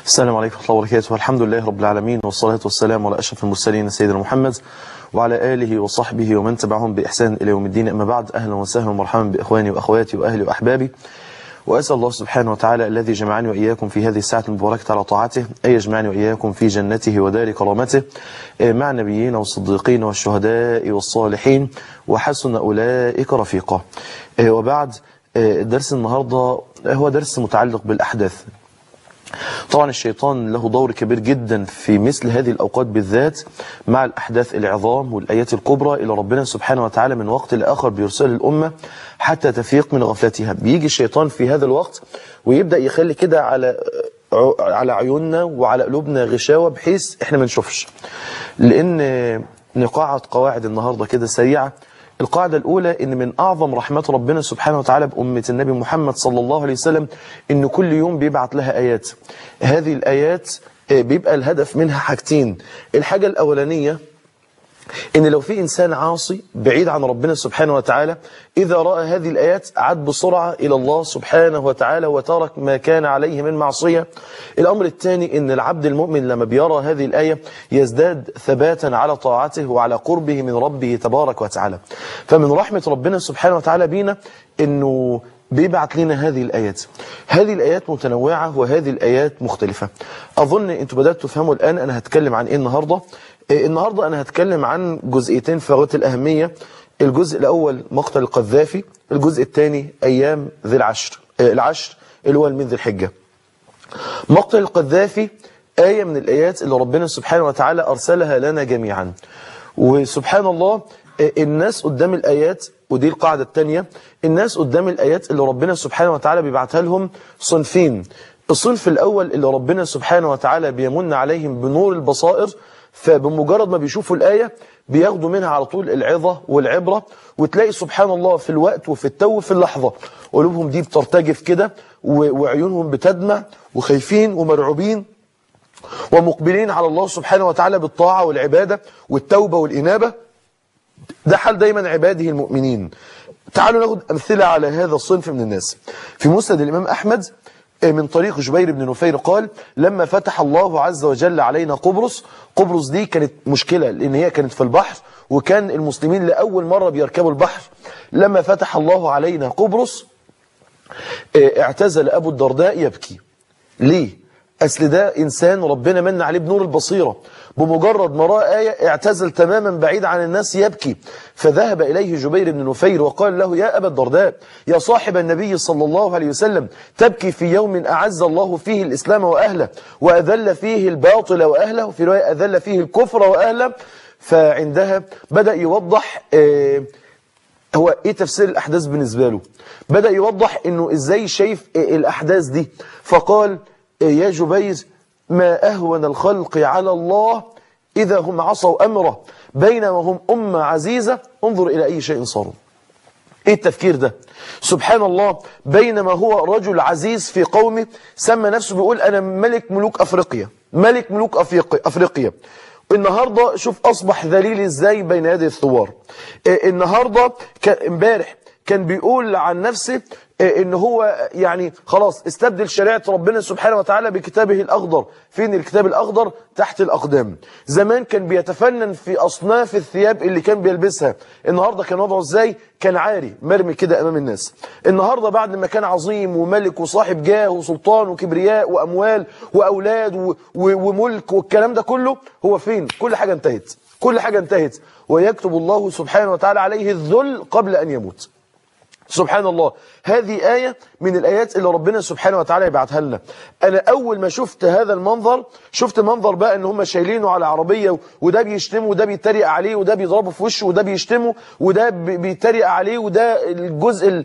السلام عليكم ورحمة الله وبركاته الحمد لله رب العالمين والصلاة والسلام على أشرف المرسلين سيدنا محمد وعلى آله وصحبه ومن تبعهم بإحسان إلى يوم الدين أما بعد أهلا وسهلا ومرحبا بإخواني وأخواتي وأهلي وأحبابي وأسأل الله سبحانه وتعالى الذي جمعني وإياكم في هذه الساعة المباركة على طاعته أن يجمعني وإياكم في جنته ودار كرامته مع النبيين والصديقين والشهداء والصالحين وحسن أولئك رفيقا وبعد درس النهاردة هو درس متعلق بالأحداث طبعا الشيطان له دور كبير جدا في مثل هذه الأوقات بالذات مع الأحداث العظام والآيات الكبرى إلى ربنا سبحانه وتعالى من وقت لآخر بيرسل الأمة حتى تفيق من غفلتها بيجي الشيطان في هذا الوقت ويبدأ يخلي كده على على عيوننا وعلى قلوبنا غشاوة بحيث احنا ما نشوفش لأن نقاعد قواعد النهاردة كده سريعة القاعدة الأولى إن من أعظم رحمات ربنا سبحانه وتعالى بأمة النبي محمد صلى الله عليه وسلم إن كل يوم بيبعت لها آيات هذه الآيات بيبقى الهدف منها حاجتين الحاجة الأولانية إن لو في إنسان عاصي بعيد عن ربنا سبحانه وتعالى إذا رأى هذه الآيات عاد بسرعة إلى الله سبحانه وتعالى وترك ما كان عليه من معصية الأمر الثاني إن العبد المؤمن لما بيرى هذه الآية يزداد ثباتا على طاعته وعلى قربه من ربه تبارك وتعالى فمن رحمة ربنا سبحانه وتعالى بينا إنه بيبعت لنا هذه الآيات هذه الآيات متنوعة وهذه الآيات مختلفة أظن أنتم بدأتوا تفهموا الآن أنا هتكلم عن إيه النهاردة النهاردة أنا هتكلم عن جزئيتين في غاية الأهمية الجزء الأول مقتل القذافي الجزء الثاني أيام ذي العشر العشر اللي هو من ذي الحجة مقتل القذافي آية من الآيات اللي ربنا سبحانه وتعالى أرسلها لنا جميعا وسبحان الله الناس قدام الآيات ودي القاعدة الثانية الناس قدام الآيات اللي ربنا سبحانه وتعالى بيبعتها لهم صنفين الصنف الأول اللي ربنا سبحانه وتعالى بيمن عليهم بنور البصائر فبمجرد ما بيشوفوا الآية بياخدوا منها على طول العظة والعبرة وتلاقي سبحان الله في الوقت وفي التو وفي اللحظة قلوبهم دي بترتجف كده وعيونهم بتدمع وخايفين ومرعوبين ومقبلين على الله سبحانه وتعالى بالطاعة والعبادة والتوبة والإنابة ده حال دايما عباده المؤمنين تعالوا ناخد أمثلة على هذا الصنف من الناس في مسند الإمام أحمد من طريق جبير بن نفير قال لما فتح الله عز وجل علينا قبرص قبرص دي كانت مشكلة لأن هي كانت في البحر وكان المسلمين لأول مرة بيركبوا البحر لما فتح الله علينا قبرص اعتزل أبو الدرداء يبكي ليه؟ أصل ده إنسان ربنا من عليه بنور البصيرة بمجرد ما رأى آية اعتزل تماما بعيد عن الناس يبكي فذهب إليه جبير بن نفير وقال له يا أبا الدرداء يا صاحب النبي صلى الله عليه وسلم تبكي في يوم أعز الله فيه الإسلام وأهله وأذل فيه الباطل وأهله في رواية أذل فيه الكفر وأهله فعندها بدأ يوضح آه هو ايه تفسير الاحداث بالنسبه له بدا يوضح انه ازاي شايف الاحداث دي فقال يا جبير ما أهون الخلق على الله إذا هم عصوا أمره بينما هم أمة عزيزة انظر إلى أي شيء صاروا إيه التفكير ده سبحان الله بينما هو رجل عزيز في قومه سمى نفسه بيقول أنا ملك ملوك أفريقيا ملك ملوك أفريقيا النهاردة شوف أصبح ذليل إزاي بين يدي الثوار النهاردة امبارح كان بيقول عن نفسه ان هو يعني خلاص استبدل شريعة ربنا سبحانه وتعالى بكتابه الأخضر فين الكتاب الأخضر تحت الأقدام زمان كان بيتفنن في أصناف الثياب اللي كان بيلبسها النهاردة كان وضعه ازاي كان عاري مرمي كده أمام الناس النهاردة بعد ما كان عظيم وملك وصاحب جاه وسلطان وكبرياء وأموال وأولاد وملك والكلام ده كله هو فين كل حاجة انتهت كل حاجة انتهت ويكتب الله سبحانه وتعالى عليه الذل قبل أن يموت سبحان الله هذه آية من الآيات اللي ربنا سبحانه وتعالى يبعتها لنا أنا أول ما شفت هذا المنظر شفت منظر بقى إن هم شايلينه على عربية وده بيشتمه وده بيتريق عليه وده بيضربه في وشه وده بيشتمه وده بيتريق عليه وده الجزء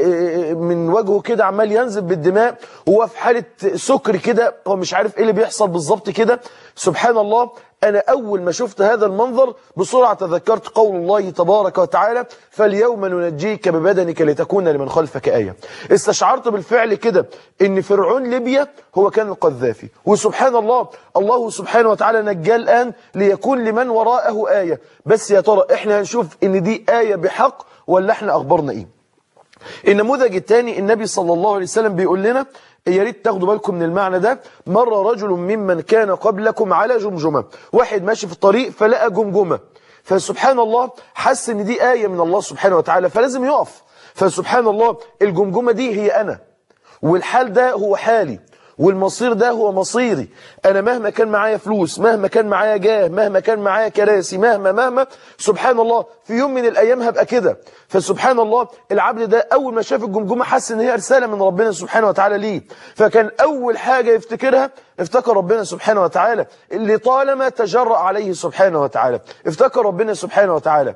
من وجهه كده عمال ينزل بالدماء وهو في حالة سكر كده هو مش عارف إيه اللي بيحصل بالظبط كده سبحان الله أنا أول ما شفت هذا المنظر بسرعة تذكرت قول الله تبارك وتعالى فاليوم ننجيك ببدنك لتكون لمن خلفك آية استشعرت بالفعل كده ان فرعون ليبيا هو كان القذافي وسبحان الله الله سبحانه وتعالى نجاه الآن ليكون لمن وراءه آية بس يا ترى احنا هنشوف ان دي آية بحق ولا احنا أخبرنا ايه النموذج الثاني النبي صلى الله عليه وسلم بيقول لنا يا ريت تاخدوا بالكم من المعنى ده مر رجل ممن كان قبلكم على جمجمة واحد ماشي في الطريق فلقى جمجمة فسبحان الله حس ان دي آية من الله سبحانه وتعالى فلازم يقف فسبحان الله الجمجمة دي هي أنا والحال ده هو حالي والمصير ده هو مصيري أنا مهما كان معايا فلوس مهما كان معايا جاه مهما كان معايا كراسي مهما مهما سبحان الله في يوم من الأيام هبقى كده فسبحان الله العبد ده أول ما شاف الجمجمة حس إن هي رسالة من ربنا سبحانه وتعالى ليه فكان أول حاجة يفتكرها افتكر ربنا سبحانه وتعالى اللي طالما تجرأ عليه سبحانه وتعالى افتكر ربنا سبحانه وتعالى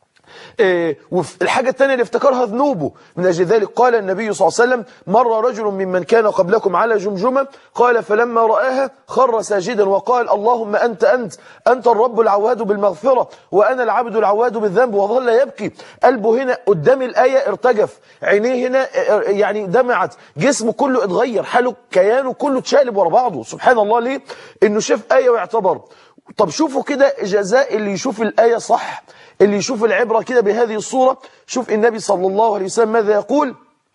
إيه والحاجة الثانية اللي افتكرها ذنوبه من أجل ذلك قال النبي صلى الله عليه وسلم مر رجل ممن كان قبلكم على جمجمة قال فلما رآها خر ساجدا وقال اللهم أنت أنت أنت الرب العواد بالمغفرة وأنا العبد العواد بالذنب وظل يبكي قلبه هنا قدام الآية ارتجف عينيه هنا يعني دمعت جسمه كله اتغير حاله كيانه كله اتشقلب ورا بعضه سبحان الله ليه انه شاف آية واعتبر طب شوفوا كده جزاء اللي يشوف الآية صح اللي يشوف العبرة كده بهذه الصورة شوف النبي صلى الله عليه وسلم ماذا يقول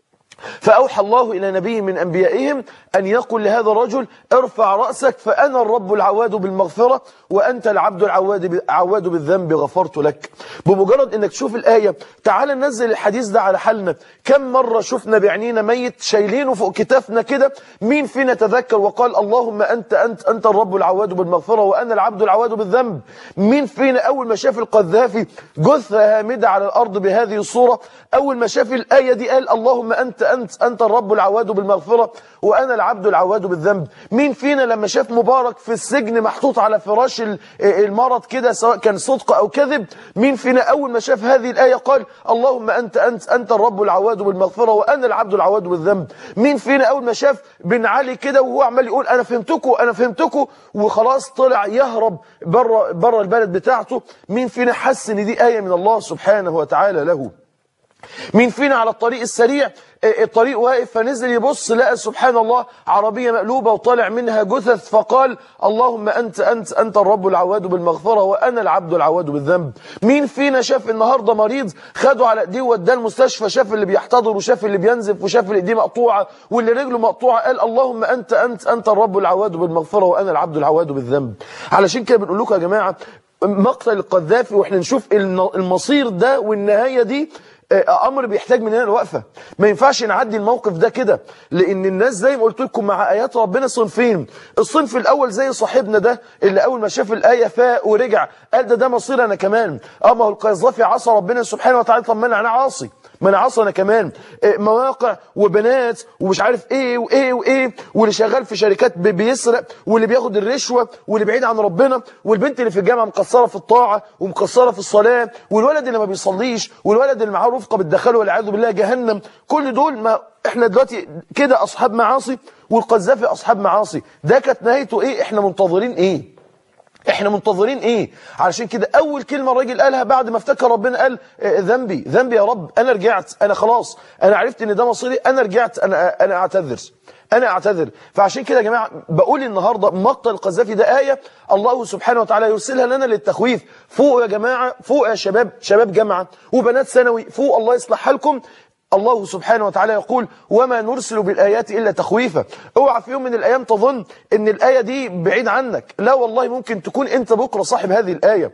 فأوحى الله إلى نبي من أنبيائهم أن يقول لهذا الرجل ارفع رأسك فأنا الرب العواد بالمغفرة وأنت العبد العواد عواد بالذنب غفرت لك بمجرد أنك تشوف الآية تعال ننزل الحديث ده على حالنا كم مرة شفنا بعينينا ميت شايلينه فوق كتافنا كده مين فينا تذكر وقال اللهم أنت أنت أنت الرب العواد بالمغفرة وأنا العبد العواد بالذنب مين فينا أول ما شاف القذافي جثة هامدة على الأرض بهذه الصورة أول ما شاف الآية دي قال اللهم أنت أنت أنت الرب العواد بالمغفرة وأنا العبد العواد بالذنب مين فينا لما شاف مبارك في السجن محطوط على فراش المرض كده سواء كان صدق أو كذب مين فينا أول ما شاف هذه الآية قال اللهم أنت أنت أنت الرب العواد بالمغفرة وأنا العبد العواد بالذنب مين فينا أول ما شاف بن علي كده وهو عمال يقول أنا فهمتكم أنا فهمتكم وخلاص طلع يهرب بره بره البلد بتاعته مين فينا حس ان دي آية من الله سبحانه وتعالى له مين فينا على الطريق السريع الطريق واقف فنزل يبص لقى سبحان الله عربية مقلوبة وطالع منها جثث فقال اللهم أنت أنت أنت الرب العواد بالمغفرة وأنا العبد العواد بالذنب مين فينا شاف النهاردة مريض خده على ايديه وداه المستشفى شاف اللي بيحتضر وشاف اللي بينزف وشاف اللي ايديه مقطوعة واللي رجله مقطوعة قال اللهم أنت أنت أنت الرب العواد بالمغفرة وأنا العبد العواد بالذنب علشان كده بنقول لكم يا جماعة مقتل القذافي واحنا نشوف المصير ده والنهاية دي امر بيحتاج مننا الوقفه ما ينفعش نعدي الموقف ده كده لان الناس زي ما قلت لكم مع ايات ربنا صنفين الصنف الاول زي صاحبنا ده اللي اول ما شاف الايه فاق ورجع قال ده ده مصير انا كمان اه ما هو القذافي عصى ربنا سبحانه وتعالى طب ما انا عاصي ما انا عصى انا كمان مواقع وبنات ومش عارف ايه وايه وايه واللي شغال في شركات بيسرق واللي بياخد الرشوه واللي بعيد عن ربنا والبنت اللي في الجامعه مقصره في الطاعه ومقصره في الصلاه والولد اللي ما بيصليش والولد اللي معاه رفقه بتدخله والعياذ بالله جهنم كل دول ما احنا دلوقتي كده اصحاب معاصي والقذافي اصحاب معاصي ده كانت نهايته ايه احنا منتظرين ايه احنا منتظرين ايه علشان كده اول كلمة الراجل قالها بعد ما افتكر ربنا قال اه ذنبي ذنبي يا رب انا رجعت انا خلاص انا عرفت ان ده مصيري انا رجعت انا انا اعتذر انا اعتذر فعشان كده يا جماعه بقول النهارده مقتل القذافي ده ايه الله سبحانه وتعالى يرسلها لنا للتخويف فوق يا جماعه فوق يا شباب شباب جامعه وبنات ثانوي فوق الله يصلح حالكم الله سبحانه وتعالى يقول وما نرسل بالآيات إلا تخويفا اوعى في يوم من الأيام تظن ان الآية دي بعيد عنك لا والله ممكن تكون انت بكرة صاحب هذه الآية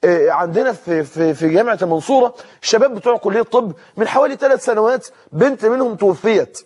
عندنا في, في, في جامعة المنصورة الشباب بتوع كلية الطب من حوالي ثلاث سنوات بنت منهم توفيت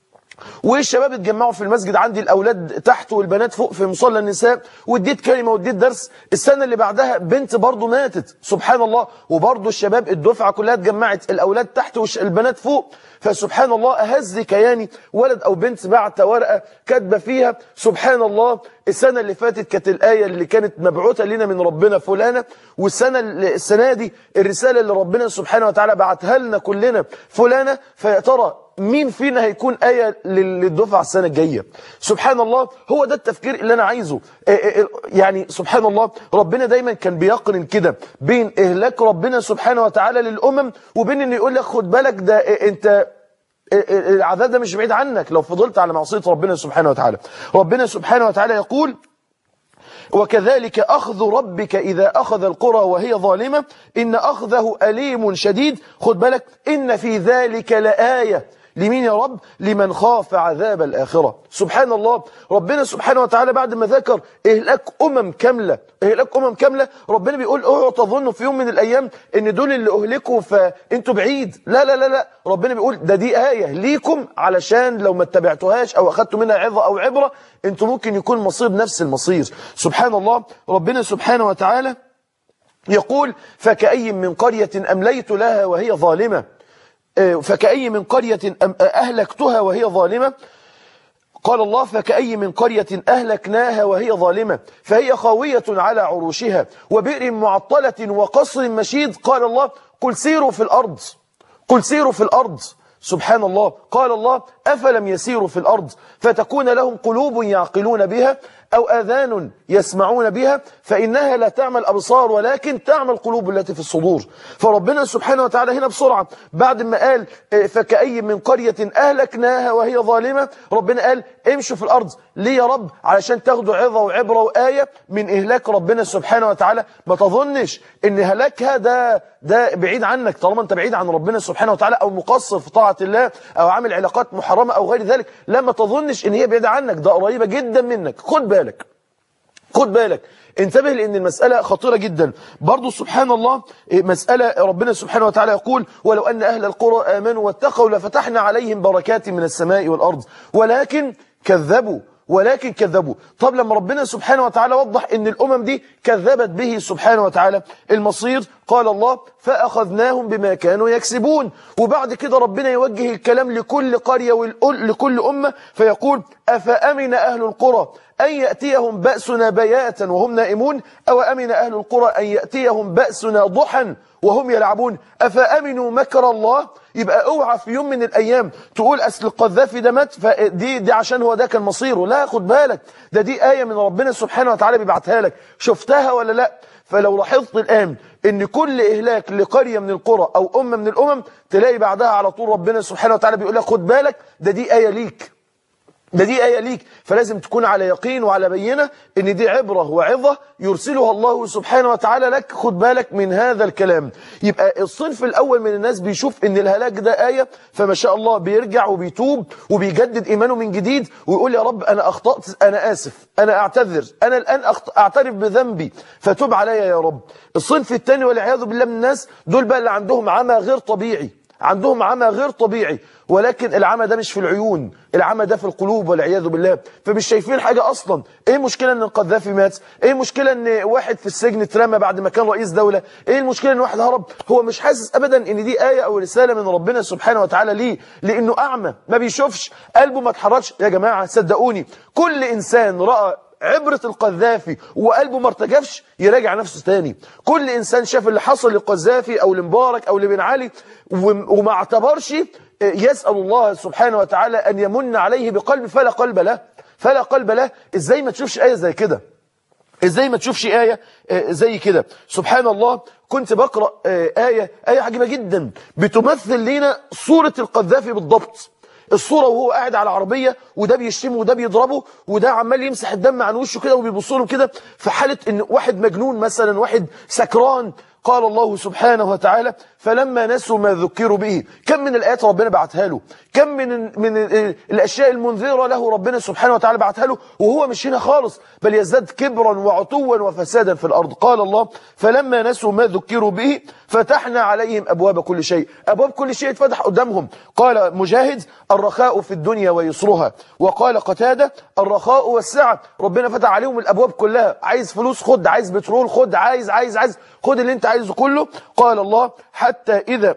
والشباب اتجمعوا في المسجد عندي الاولاد تحت والبنات فوق في مصلى النساء واديت كلمه واديت درس السنه اللي بعدها بنت برضه ماتت سبحان الله وبرضه الشباب الدفعه كلها اتجمعت الاولاد تحت والبنات فوق فسبحان الله اهز كياني ولد او بنت بعت ورقه كاتبه فيها سبحان الله السنه اللي فاتت كانت الايه اللي كانت مبعوثه لنا من ربنا فلانه والسنه السنه دي الرساله اللي ربنا سبحانه وتعالى بعتها لنا كلنا فلانه فيا ترى مين فينا هيكون آية للدفعة السنة الجاية سبحان الله هو ده التفكير اللي أنا عايزه يعني سبحان الله ربنا دايما كان بيقرن كده بين إهلاك ربنا سبحانه وتعالى للأمم وبين إنه يقول لك خد بالك ده أنت العذاب ده مش بعيد عنك لو فضلت على معصية ربنا سبحانه وتعالى ربنا سبحانه وتعالى يقول وكذلك أخذ ربك إذا أخذ القرى وهي ظالمة إن أخذه أليم شديد خد بالك إن في ذلك لآية لمين يا رب لمن خاف عذاب الآخرة سبحان الله ربنا سبحانه وتعالى بعد ما ذكر إهلاك أمم كاملة إهلاك أمم كاملة ربنا بيقول اوعوا تظنوا في يوم من الأيام إن دول اللي أهلكوا فأنتوا بعيد لا لا لا لا ربنا بيقول ده دي آية ليكم علشان لو ما اتبعتوهاش أو أخدتوا منها عظة أو عبرة أنتوا ممكن يكون مصير نفس المصير سبحان الله ربنا سبحانه وتعالى يقول فكأي من قرية أمليت لها وهي ظالمة فكأي من قرية أهلكتها وهي ظالمة قال الله فكأي من قرية أهلكناها وهي ظالمة فهي خاوية على عروشها وبئر معطلة وقصر مشيد قال الله قل سيروا في الأرض قل سيروا في الأرض سبحان الله قال الله أفلم يسيروا في الأرض فتكون لهم قلوب يعقلون بها أو آذان يسمعون بها فإنها لا تعمل أبصار ولكن تعمل قلوب التي في الصدور فربنا سبحانه وتعالى هنا بسرعة بعد ما قال فكأي من قرية أهلكناها وهي ظالمة ربنا قال امشوا في الأرض ليه يا رب علشان تاخدوا عظة وعبرة وآية من إهلاك ربنا سبحانه وتعالى ما تظنش إن هلاكها ده ده بعيد عنك طالما أنت بعيد عن ربنا سبحانه وتعالى أو مقصر في طاعة الله أو عامل علاقات محرمة أو غير ذلك لا ما تظنش إن هي بعيدة عنك ده قريبة جدا منك خد بالك خد بالك انتبه لأن المسألة خطيرة جدا برضو سبحان الله مسألة ربنا سبحانه وتعالى يقول ولو أن أهل القرى آمنوا واتقوا لفتحنا عليهم بركات من السماء والأرض ولكن كذبوا ولكن كذبوا طب لما ربنا سبحانه وتعالى وضح ان الامم دي كذبت به سبحانه وتعالى المصير قال الله فاخذناهم بما كانوا يكسبون وبعد كده ربنا يوجه الكلام لكل قرية ولكل امة فيقول افامن اهل القرى ان ياتيهم باسنا بياتا وهم نائمون او امن اهل القرى ان ياتيهم باسنا ضحى وهم يلعبون افامنوا مكر الله يبقى اوعى في يوم من الايام تقول اصل القذافي ده مات فدي دي عشان هو ده كان مصيره لا خد بالك ده دي ايه من ربنا سبحانه وتعالى بيبعتها لك شفتها ولا لا فلو لاحظت الان ان كل اهلاك لقريه من القرى او امه من الامم تلاقي بعدها على طول ربنا سبحانه وتعالى بيقول لك خد بالك ده دي ايه ليك ده دي آية ليك فلازم تكون على يقين وعلى بينة ان دي عبرة وعظة يرسلها الله سبحانه وتعالى لك خد بالك من هذا الكلام يبقى الصنف الأول من الناس بيشوف ان الهلاك ده آية فما شاء الله بيرجع وبيتوب وبيجدد إيمانه من جديد ويقول يا رب أنا أخطأت أنا آسف أنا أعتذر أنا الآن أعترف بذنبي فتوب علي يا رب الصنف الثاني والعياذ بالله من الناس دول بقى اللي عندهم عمى غير طبيعي عندهم عمى غير طبيعي ولكن العمى ده مش في العيون العمى ده في القلوب والعياذ بالله فمش شايفين حاجة أصلا ايه المشكلة ان القذافي مات ايه المشكلة ان واحد في السجن اترمى بعد ما كان رئيس دولة ايه المشكلة ان واحد هرب هو مش حاسس ابدا ان دي آية او رسالة من ربنا سبحانه وتعالى ليه لانه اعمى ما بيشوفش قلبه ما اتحركش يا جماعة صدقوني كل انسان رأى عبرة القذافي وقلبه ما ارتجفش يراجع نفسه تاني كل إنسان شاف اللي حصل للقذافي أو لمبارك أو لبن علي وما اعتبرش يسأل الله سبحانه وتعالى أن يمن عليه بقلب فلا قلب له فلا قلب له إزاي ما تشوفش آية زي كده ازاي ما تشوفش آية زي كده سبحان الله كنت بقرأ آية آية عجيبة جدا بتمثل لنا صورة القذافي بالضبط الصورة وهو قاعد على العربية وده بيشتمه وده بيضربه وده عمال يمسح الدم عن وشه كده وبيبص له كده في حالة ان واحد مجنون مثلا واحد سكران قال الله سبحانه وتعالى فلما نسوا ما ذكروا به كم من الآيات ربنا بعتها له كم من من الأشياء المنذرة له ربنا سبحانه وتعالى بعتها له وهو مش هنا خالص بل يزداد كبرا وعتوا وفسادا في الأرض قال الله فلما نسوا ما ذكروا به فتحنا عليهم أبواب كل شيء أبواب كل شيء اتفتح قدامهم قال مجاهد الرخاء في الدنيا ويسرها وقال قتادة الرخاء والسعة ربنا فتح عليهم الأبواب كلها عايز فلوس خد عايز بترول خد عايز عايز عايز خد اللي انت عايزه كله قال الله حتى إذا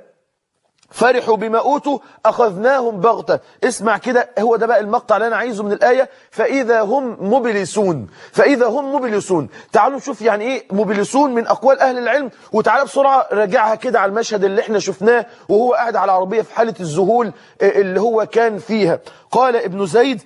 فرحوا بما أوتوا أخذناهم بغتة اسمع كده هو ده بقى المقطع اللي أنا عايزه من الآية فإذا هم مبلسون فإذا هم مبلسون تعالوا نشوف يعني إيه مبلسون من أقوال أهل العلم وتعالى بسرعة راجعها كده على المشهد اللي احنا شفناه وهو قاعد على العربية في حالة الذهول اللي هو كان فيها قال ابن زيد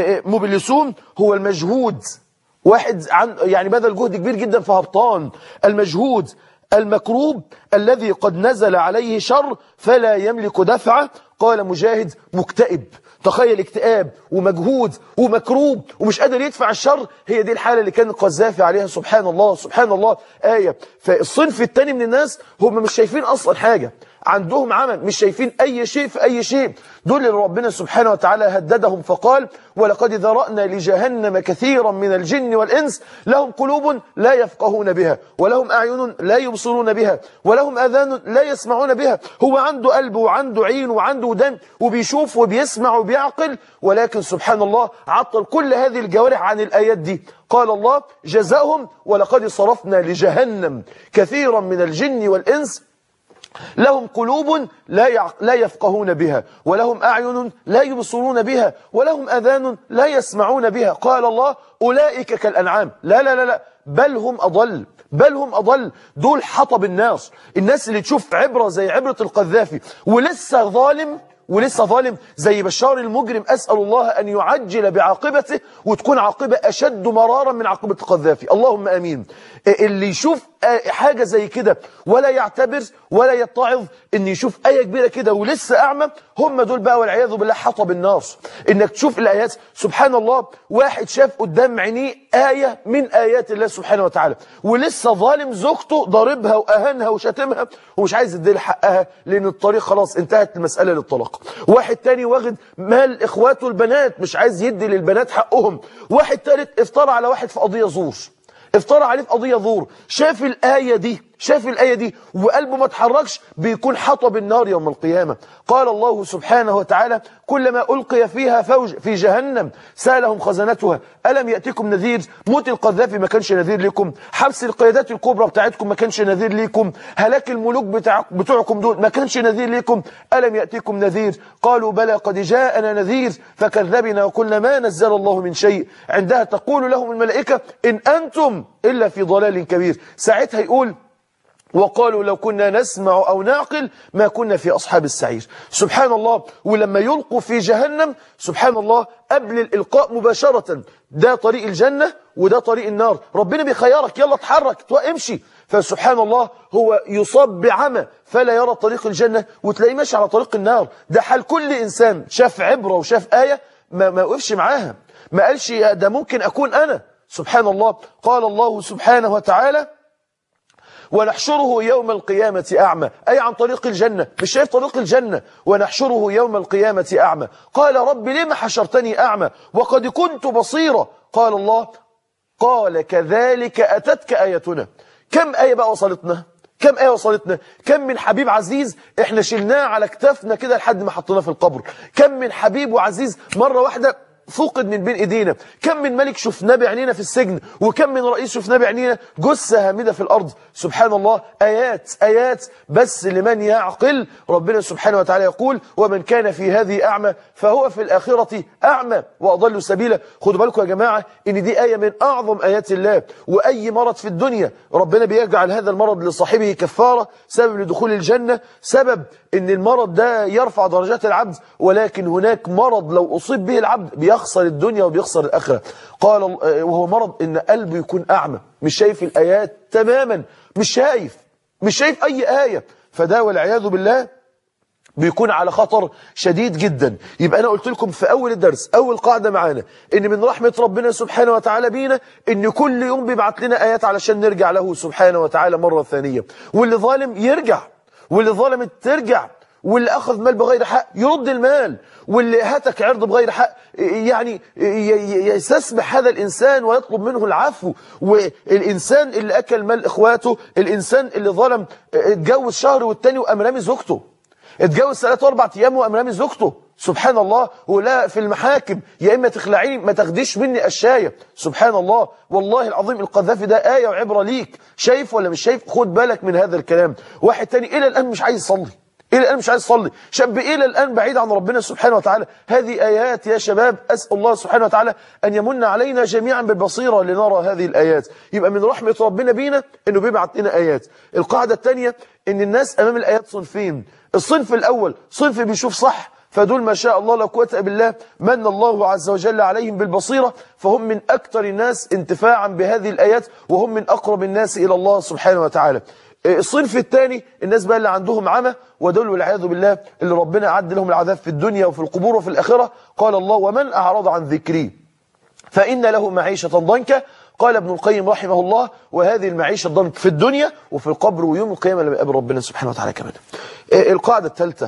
مبلسون هو المجهود واحد عن يعني بذل جهد كبير جدا في هبطان المجهود المكروب الذي قد نزل عليه شر فلا يملك دفعه قال مجاهد مكتئب تخيل اكتئاب ومجهود ومكروب ومش قادر يدفع الشر هي دي الحالة اللي كان القذافي عليها سبحان الله سبحان الله آية فالصنف التاني من الناس هم مش شايفين أصلا حاجة عندهم عمل مش شايفين أي شيء في أي شيء دول اللي ربنا سبحانه وتعالى هددهم فقال ولقد ذرأنا لجهنم كثيرا من الجن والإنس لهم قلوب لا يفقهون بها ولهم أعين لا يبصرون بها ولهم أذان لا يسمعون بها هو عنده قلب وعنده عين وعنده ودان وبيشوف وبيسمع وبيعقل ولكن سبحان الله عطل كل هذه الجوارح عن الآيات دي قال الله جزاهم ولقد صرفنا لجهنم كثيرا من الجن والإنس لهم قلوب لا يع... لا يفقهون بها ولهم أعين لا يبصرون بها ولهم أذان لا يسمعون بها قال الله أولئك كالأنعام لا لا لا لا بل هم أضل بل هم أضل دول حطب الناس الناس اللي تشوف عبرة زي عبرة القذافي ولسه ظالم ولسه ظالم زي بشار المجرم أسأل الله أن يعجل بعاقبته وتكون عاقبة أشد مرارا من عاقبة القذافي اللهم أمين اللي يشوف حاجة زي كده ولا يعتبر ولا يتعظ ان يشوف آية كبيرة كده ولسه أعمى هم دول بقى والعياذ بالله حطب الناس انك تشوف الآيات سبحان الله واحد شاف قدام عينيه آية من آيات الله سبحانه وتعالى ولسه ظالم زوجته ضاربها وأهانها وشتمها ومش عايز يديلها حقها لأن الطريق خلاص انتهت المسألة للطلاق واحد تاني واخد مال إخواته البنات مش عايز يدي للبنات حقهم واحد تالت افترى على واحد في قضية زور افترى عليه في قضية ظهور شاف الآية دي شاف الآية دي وقلبه ما اتحركش بيكون حطب النار يوم القيامة قال الله سبحانه وتعالى كلما ألقي فيها فوج في جهنم سألهم خزنتها ألم يأتكم نذير موت القذافي ما كانش نذير لكم حبس القيادات الكبرى بتاعتكم ما كانش نذير لكم هلاك الملوك بتاع بتوعكم دول ما كانش نذير لكم ألم يأتكم نذير قالوا بلى قد جاءنا نذير فكذبنا وقلنا ما نزل الله من شيء عندها تقول لهم الملائكة إن أنتم إلا في ضلال كبير ساعتها يقول وقالوا لو كنا نسمع أو نعقل ما كنا في أصحاب السعير سبحان الله ولما يلقوا في جهنم سبحان الله قبل الإلقاء مباشرة ده طريق الجنة وده طريق النار ربنا بيخيرك يلا اتحرك امشي فسبحان الله هو يصاب بعمى فلا يرى طريق الجنة وتلاقيه ماشي على طريق النار ده حال كل إنسان شاف عبرة وشاف آية ما, ما وقفش معاها ما قالش ده ممكن أكون أنا سبحان الله قال الله سبحانه وتعالى ونحشره يوم القيامة أعمى أي عن طريق الجنة مش شايف طريق الجنة ونحشره يوم القيامة أعمى قال رب لما حشرتني أعمى وقد كنت بصيرا قال الله قال كذلك أتتك آيتنا كم آية بقى وصلتنا كم آية وصلتنا كم من حبيب عزيز احنا شلناه على كتافنا كده لحد ما حطيناه في القبر كم من حبيب وعزيز مرة واحدة فقد من بين ايدينا كم من ملك شفناه بعينينا في السجن وكم من رئيس شفناه بعينينا جثه هامده في الارض سبحان الله ايات ايات بس لمن يعقل ربنا سبحانه وتعالى يقول ومن كان في هذه اعمى فهو في الاخره اعمى واضل سبيلا خدوا بالكم يا جماعه ان دي ايه من اعظم ايات الله واي مرض في الدنيا ربنا بيجعل هذا المرض لصاحبه كفاره سبب لدخول الجنه سبب ان المرض ده يرفع درجات العبد ولكن هناك مرض لو اصيب به العبد بيخسر الدنيا وبيخسر الاخره قال وهو مرض ان قلبه يكون اعمى مش شايف الايات تماما مش شايف مش شايف اي ايه فده والعياذ بالله بيكون على خطر شديد جدا يبقى أنا قلت لكم في أول الدرس أول قاعدة معانا إن من رحمة ربنا سبحانه وتعالى بينا إن كل يوم بيبعت لنا آيات علشان نرجع له سبحانه وتعالى مرة ثانية واللي ظالم يرجع واللي ظلمت ترجع واللي أخذ مال بغير حق يرد المال واللي هتك عرض بغير حق يعني يستسمح هذا الإنسان ويطلب منه العفو والإنسان اللي أكل مال إخواته الإنسان اللي ظلم اتجوز شهر والتاني وقام رامي زوجته اتجوز ثلاثة واربع ايام وقام رامي زوجته سبحان الله ولا في المحاكم يا اما تخلعيني ما تاخديش مني الشايه سبحان الله والله العظيم القذافي ده ايه وعبره ليك شايف ولا مش شايف خد بالك من هذا الكلام واحد تاني الى الان مش عايز يصلي إلى الآن مش عايز يصلي شاب إلى الآن بعيد عن ربنا سبحانه وتعالى هذه آيات يا شباب أسأل الله سبحانه وتعالى أن يمن علينا جميعا بالبصيرة لنرى هذه الآيات يبقى من رحمة ربنا بينا أنه بيبعت لنا آيات القاعدة الثانية أن الناس أمام الآيات صنفين الصنف الأول صنف بيشوف صح فدول ما شاء الله لا قوه بالله من الله عز وجل عليهم بالبصيرة فهم من أكثر الناس انتفاعا بهذه الآيات وهم من أقرب الناس إلى الله سبحانه وتعالى الصنف الثاني الناس بقى اللي عندهم عمى ودول والعياذ بالله اللي ربنا أعد لهم العذاب في الدنيا وفي القبور وفي الآخرة قال الله ومن أعرض عن ذكري فإن له معيشة ضنكا قال ابن القيم رحمه الله وهذه المعيشة الضنك في الدنيا وفي القبر ويوم القيامة لما يقابل ربنا سبحانه وتعالى كمان القاعدة الثالثة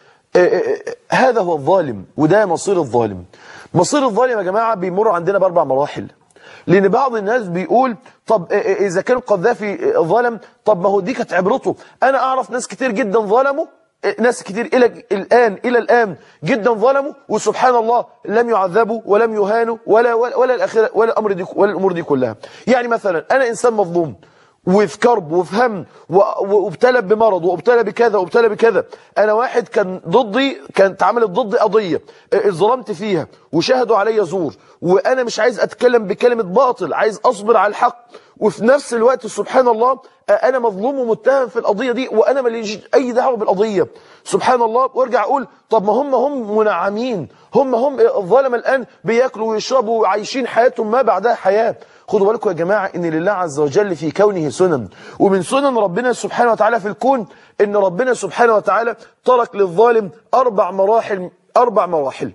هذا هو الظالم وده مصير الظالم مصير الظالم يا جماعة بيمر عندنا بأربع مراحل لأن بعض الناس بيقول طب إذا كان القذافي ظلم طب ما هو دي كانت عبرته أنا أعرف ناس كتير جدا ظلموا ناس كتير إلى الآن إلى الآن جدا ظلموا وسبحان الله لم يعذبوا ولم يهانوا ولا ولا ولا الأخير ولا الأمر دي ولا الأمور دي كلها يعني مثلا أنا إنسان مظلوم وفي كرب وفي هم وابتلى بمرض وابتلى بكذا وابتلى بكذا انا واحد كان ضدي كانت عملت ضدي قضيه ظلمت فيها وشهدوا عليا زور وانا مش عايز اتكلم بكلمه باطل عايز اصبر على الحق وفي نفس الوقت سبحان الله انا مظلوم ومتهم في القضيه دي وانا ماليش اي دعوه بالقضيه سبحان الله وارجع اقول طب ما هم هم منعمين هم هم الظلمه الان بياكلوا ويشربوا وعايشين حياتهم ما بعدها حياه خدوا بالكم يا جماعة ان لله عز وجل في كونه سنن ومن سنن ربنا سبحانه وتعالى في الكون ان ربنا سبحانه وتعالى ترك للظالم اربع مراحل اربع مراحل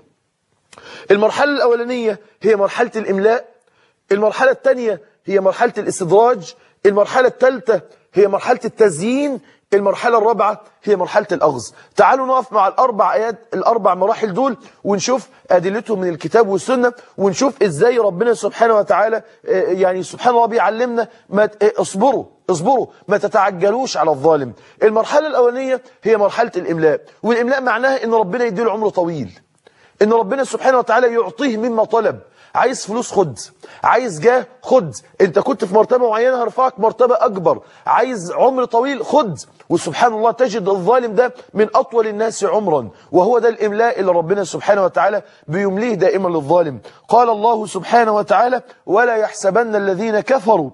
المرحلة الاولانية هي مرحلة الاملاء المرحلة الثانية هي مرحلة الاستدراج المرحلة الثالثة هي مرحلة التزيين المرحلة الرابعة هي مرحلة الأخذ تعالوا نقف مع الأربع آيات الأربع مراحل دول ونشوف أدلتهم من الكتاب والسنة ونشوف إزاي ربنا سبحانه وتعالى يعني سبحان الله بيعلمنا ما اصبروا اصبروا ما تتعجلوش على الظالم المرحلة الأولانية هي مرحلة الإملاء والإملاء معناها إن ربنا يديله عمر طويل إن ربنا سبحانه وتعالى يعطيه مما طلب عايز فلوس خد عايز جاه خد انت كنت في مرتبة معينة هرفعك مرتبة اكبر عايز عمر طويل خد وسبحان الله تجد الظالم ده من اطول الناس عمرا وهو ده الاملاء اللي ربنا سبحانه وتعالى بيمليه دائما للظالم قال الله سبحانه وتعالى ولا يحسبن الذين كفروا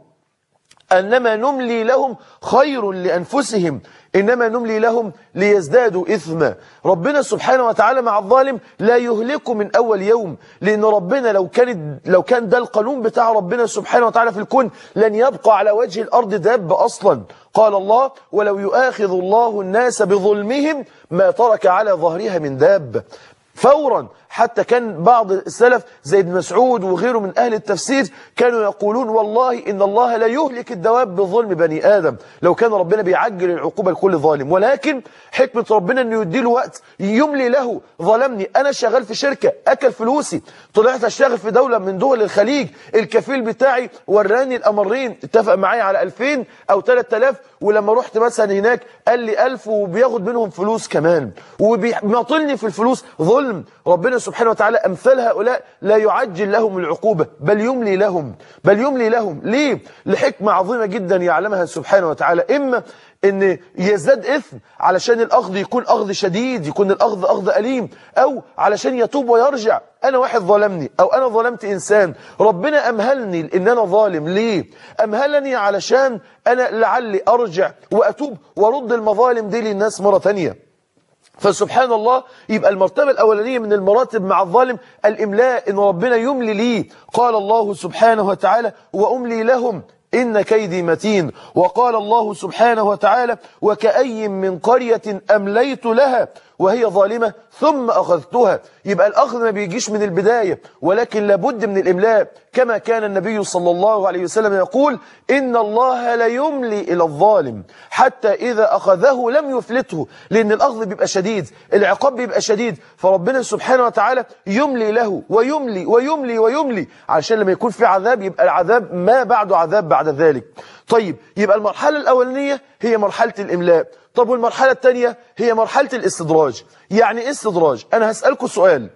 أنما نملي لهم خير لأنفسهم إنما نملي لهم ليزدادوا إثما ربنا سبحانه وتعالى مع الظالم لا يهلكه من أول يوم لأن ربنا لو كان لو كان ده القانون بتاع ربنا سبحانه وتعالى في الكون لن يبقى على وجه الأرض داب أصلا قال الله ولو يؤاخذ الله الناس بظلمهم ما ترك على ظهرها من داب فورا حتى كان بعض السلف زي ابن مسعود وغيره من أهل التفسير كانوا يقولون والله إن الله لا يهلك الدواب بظلم بني آدم لو كان ربنا بيعجل العقوبة لكل ظالم ولكن حكمة ربنا أنه يديله وقت يملي له ظلمني أنا شغال في شركة أكل فلوسي طلعت أشتغل في دولة من دول الخليج الكفيل بتاعي وراني الأمرين اتفق معايا على 2000 أو 3000 ولما رحت مثلا هناك قال لي 1000 وبياخد منهم فلوس كمان وبيماطلني في الفلوس ظلم ربنا سبحانه وتعالى أمثال هؤلاء لا يعجل لهم العقوبة بل يملي لهم بل يملي لهم ليه؟ لحكمة عظيمة جدا يعلمها سبحانه وتعالى إما ان يزداد اثم علشان الاخذ يكون اخذ شديد يكون الاخذ اخذ اليم او علشان يتوب ويرجع انا واحد ظلمني او انا ظلمت انسان ربنا امهلني ان انا ظالم ليه امهلني علشان انا لعلي ارجع واتوب وارد المظالم دي للناس مرة تانية فسبحان الله يبقى المرتبة الأولانية من المراتب مع الظالم الإملاء إن ربنا يملي ليه قال الله سبحانه وتعالى وأملي لهم إن كيدي متين وقال الله سبحانه وتعالى وكأي من قرية أمليت لها وهي ظالمة ثم أخذتها يبقى الأخذ ما بيجيش من البداية ولكن لابد من الإملاء كما كان النبي صلى الله عليه وسلم يقول إن الله لا يملي إلى الظالم حتى إذا أخذه لم يفلته لأن الأخذ بيبقى شديد العقاب بيبقى شديد فربنا سبحانه وتعالى يملي له ويملي ويملي ويملي علشان لما يكون في عذاب يبقى العذاب ما بعده عذاب بعد ذلك طيب يبقى المرحلة الأولانية هي مرحلة الإملاء طب والمرحلة الثانية هي مرحلة الاستدراج يعني ايه استدراج انا هسألكم سؤال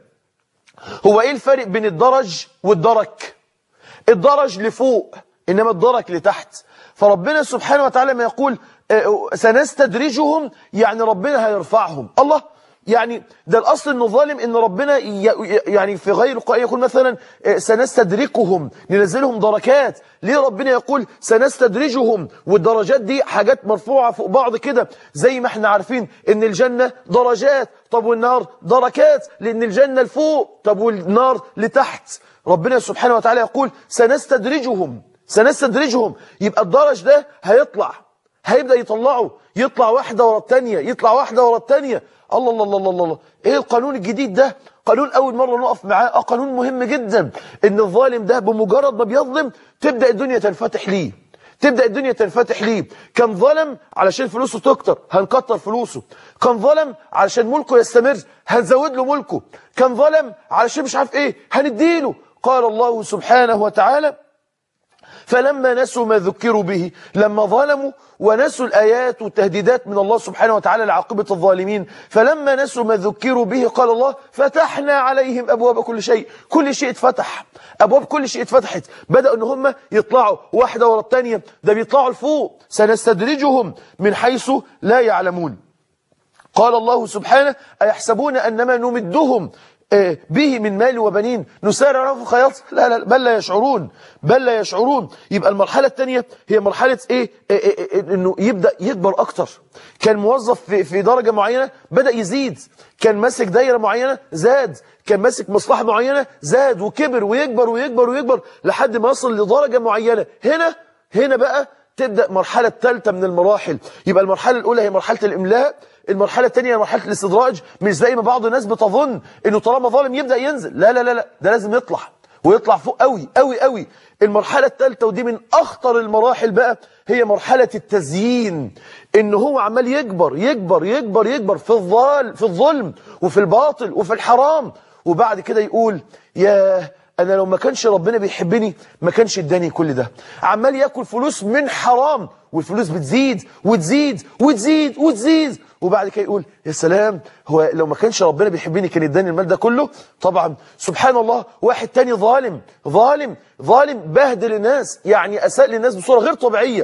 هو ايه الفرق بين الدرج والدرك الدرج لفوق انما الدرك لتحت فربنا سبحانه وتعالى ما يقول سنستدرجهم يعني ربنا هيرفعهم الله يعني ده الأصل أنه ظالم أن ربنا يعني في غير القرآن يقول مثلا سنستدركهم ننزلهم دركات ليه ربنا يقول سنستدرجهم والدرجات دي حاجات مرفوعة فوق بعض كده زي ما احنا عارفين أن الجنة درجات طب والنار دركات لأن الجنة لفوق طب والنار لتحت ربنا سبحانه وتعالى يقول سنستدرجهم سنستدرجهم يبقى الدرج ده هيطلع هيبدأ يطلعه يطلع واحدة ورا التانية يطلع واحدة ورا التانية الله الله الله الله الله ايه القانون الجديد ده قانون اول مرة نقف معاه اه قانون مهم جدا ان الظالم ده بمجرد ما بيظلم تبدأ الدنيا تنفتح ليه تبدأ الدنيا تنفتح ليه كان ظلم علشان فلوسه تكتر هنكتر فلوسه كان ظلم علشان ملكه يستمر هنزود له ملكه كان ظلم علشان مش عارف ايه هنديله قال الله سبحانه وتعالى فلما نسوا ما ذكروا به لما ظلموا ونسوا الآيات والتهديدات من الله سبحانه وتعالى لعاقبة الظالمين فلما نسوا ما ذكروا به قال الله فتحنا عليهم أبواب كل شيء كل شيء اتفتح أبواب كل شيء اتفتحت بدأوا أن هم يطلعوا واحدة ورا الثانية ده بيطلعوا لفوق سنستدرجهم من حيث لا يعلمون قال الله سبحانه أيحسبون أنما نمدهم به من مال وبنين نسارع لهم في الخياط لا لا بل لا يشعرون بل لا يشعرون يبقى المرحلة الثانية هي مرحلة إيه, إيه, إيه إنه يبدأ يكبر أكتر كان موظف في, في درجة معينة بدأ يزيد كان ماسك دايرة معينة زاد كان ماسك مصلحة معينة زاد وكبر ويكبر ويكبر ويكبر لحد ما يصل لدرجة معينة هنا هنا بقى تبدأ مرحلة الثالثة من المراحل يبقى المرحلة الأولى هي مرحلة الإملاء المرحلة الثانية مرحلة الاستدراج مش زي ما بعض الناس بتظن انه طالما ظالم يبدأ ينزل لا لا لا لا ده لازم يطلع ويطلع فوق قوي قوي قوي المرحلة الثالثة ودي من اخطر المراحل بقى هي مرحلة التزيين ان هو عمال يكبر يكبر يكبر يكبر في الظال في الظلم وفي الباطل وفي الحرام وبعد كده يقول يا انا لو ما كانش ربنا بيحبني ما كانش اداني كل ده عمال ياكل فلوس من حرام والفلوس بتزيد وتزيد وتزيد وتزيد وبعد كده يقول يا سلام هو لو ما كانش ربنا بيحبني كان اداني المال ده كله طبعا سبحان الله واحد تاني ظالم ظالم ظالم بهدل الناس يعني اساء للناس بصوره غير طبيعيه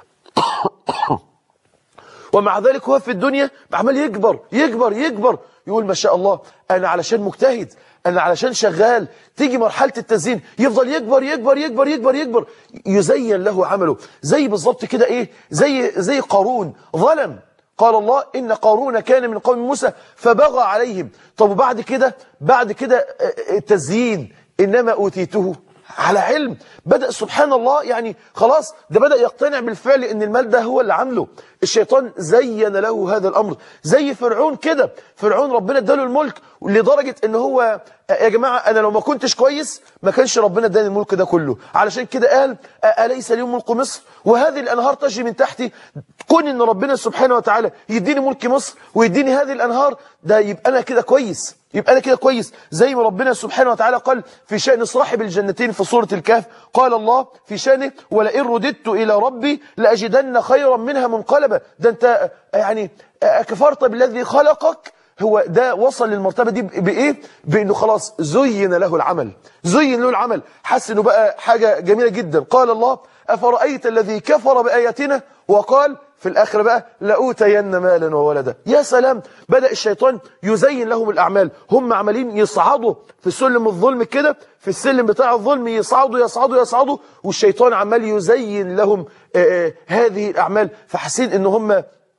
ومع ذلك هو في الدنيا عمال يكبر يكبر يكبر يقول ما شاء الله انا علشان مجتهد انا علشان شغال تيجي مرحلة التزيين يفضل يكبر يكبر يكبر يكبر يكبر يزين له عمله زي بالظبط كده ايه زي زي قارون ظلم قال الله إن قارون كان من قوم موسى فبغى عليهم طب وبعد كده بعد كده التزيين إنما أوتيته على علم بدأ سبحان الله يعني خلاص ده بدأ يقتنع بالفعل ان المال ده هو اللي عامله الشيطان زين له هذا الأمر زي فرعون كده فرعون ربنا اداله الملك لدرجة ان هو يا جماعة انا لو ما كنتش كويس ما كانش ربنا اداني الملك ده كله علشان كده قال أليس اليوم ملك مصر وهذه الأنهار تجري من تحتي كون ان ربنا سبحانه وتعالى يديني ملك مصر ويديني هذه الأنهار ده يبقى أنا كده كويس يبقى أنا كده كويس زي ما ربنا سبحانه وتعالى قال في شأن صاحب الجنتين في سورة الكهف قال الله في شأنه ولئن رددت إلى ربي لأجدن خيرا منها منقلبا ده أنت يعني كفرت بالذي خلقك هو ده وصل للمرتبة دي بإيه؟ بأنه خلاص زين له العمل زين له العمل حس أنه بقى حاجة جميلة جدا قال الله أفرأيت الذي كفر بآياتنا وقال في الآخر بقى لأوتين مالا وولدا يا سلام بدأ الشيطان يزين لهم الأعمال هم عمالين يصعدوا في سلم الظلم كده في السلم بتاع الظلم يصعدوا يصعدوا يصعدوا والشيطان عمال يزين لهم آآ آآ هذه الأعمال فحسين ان هم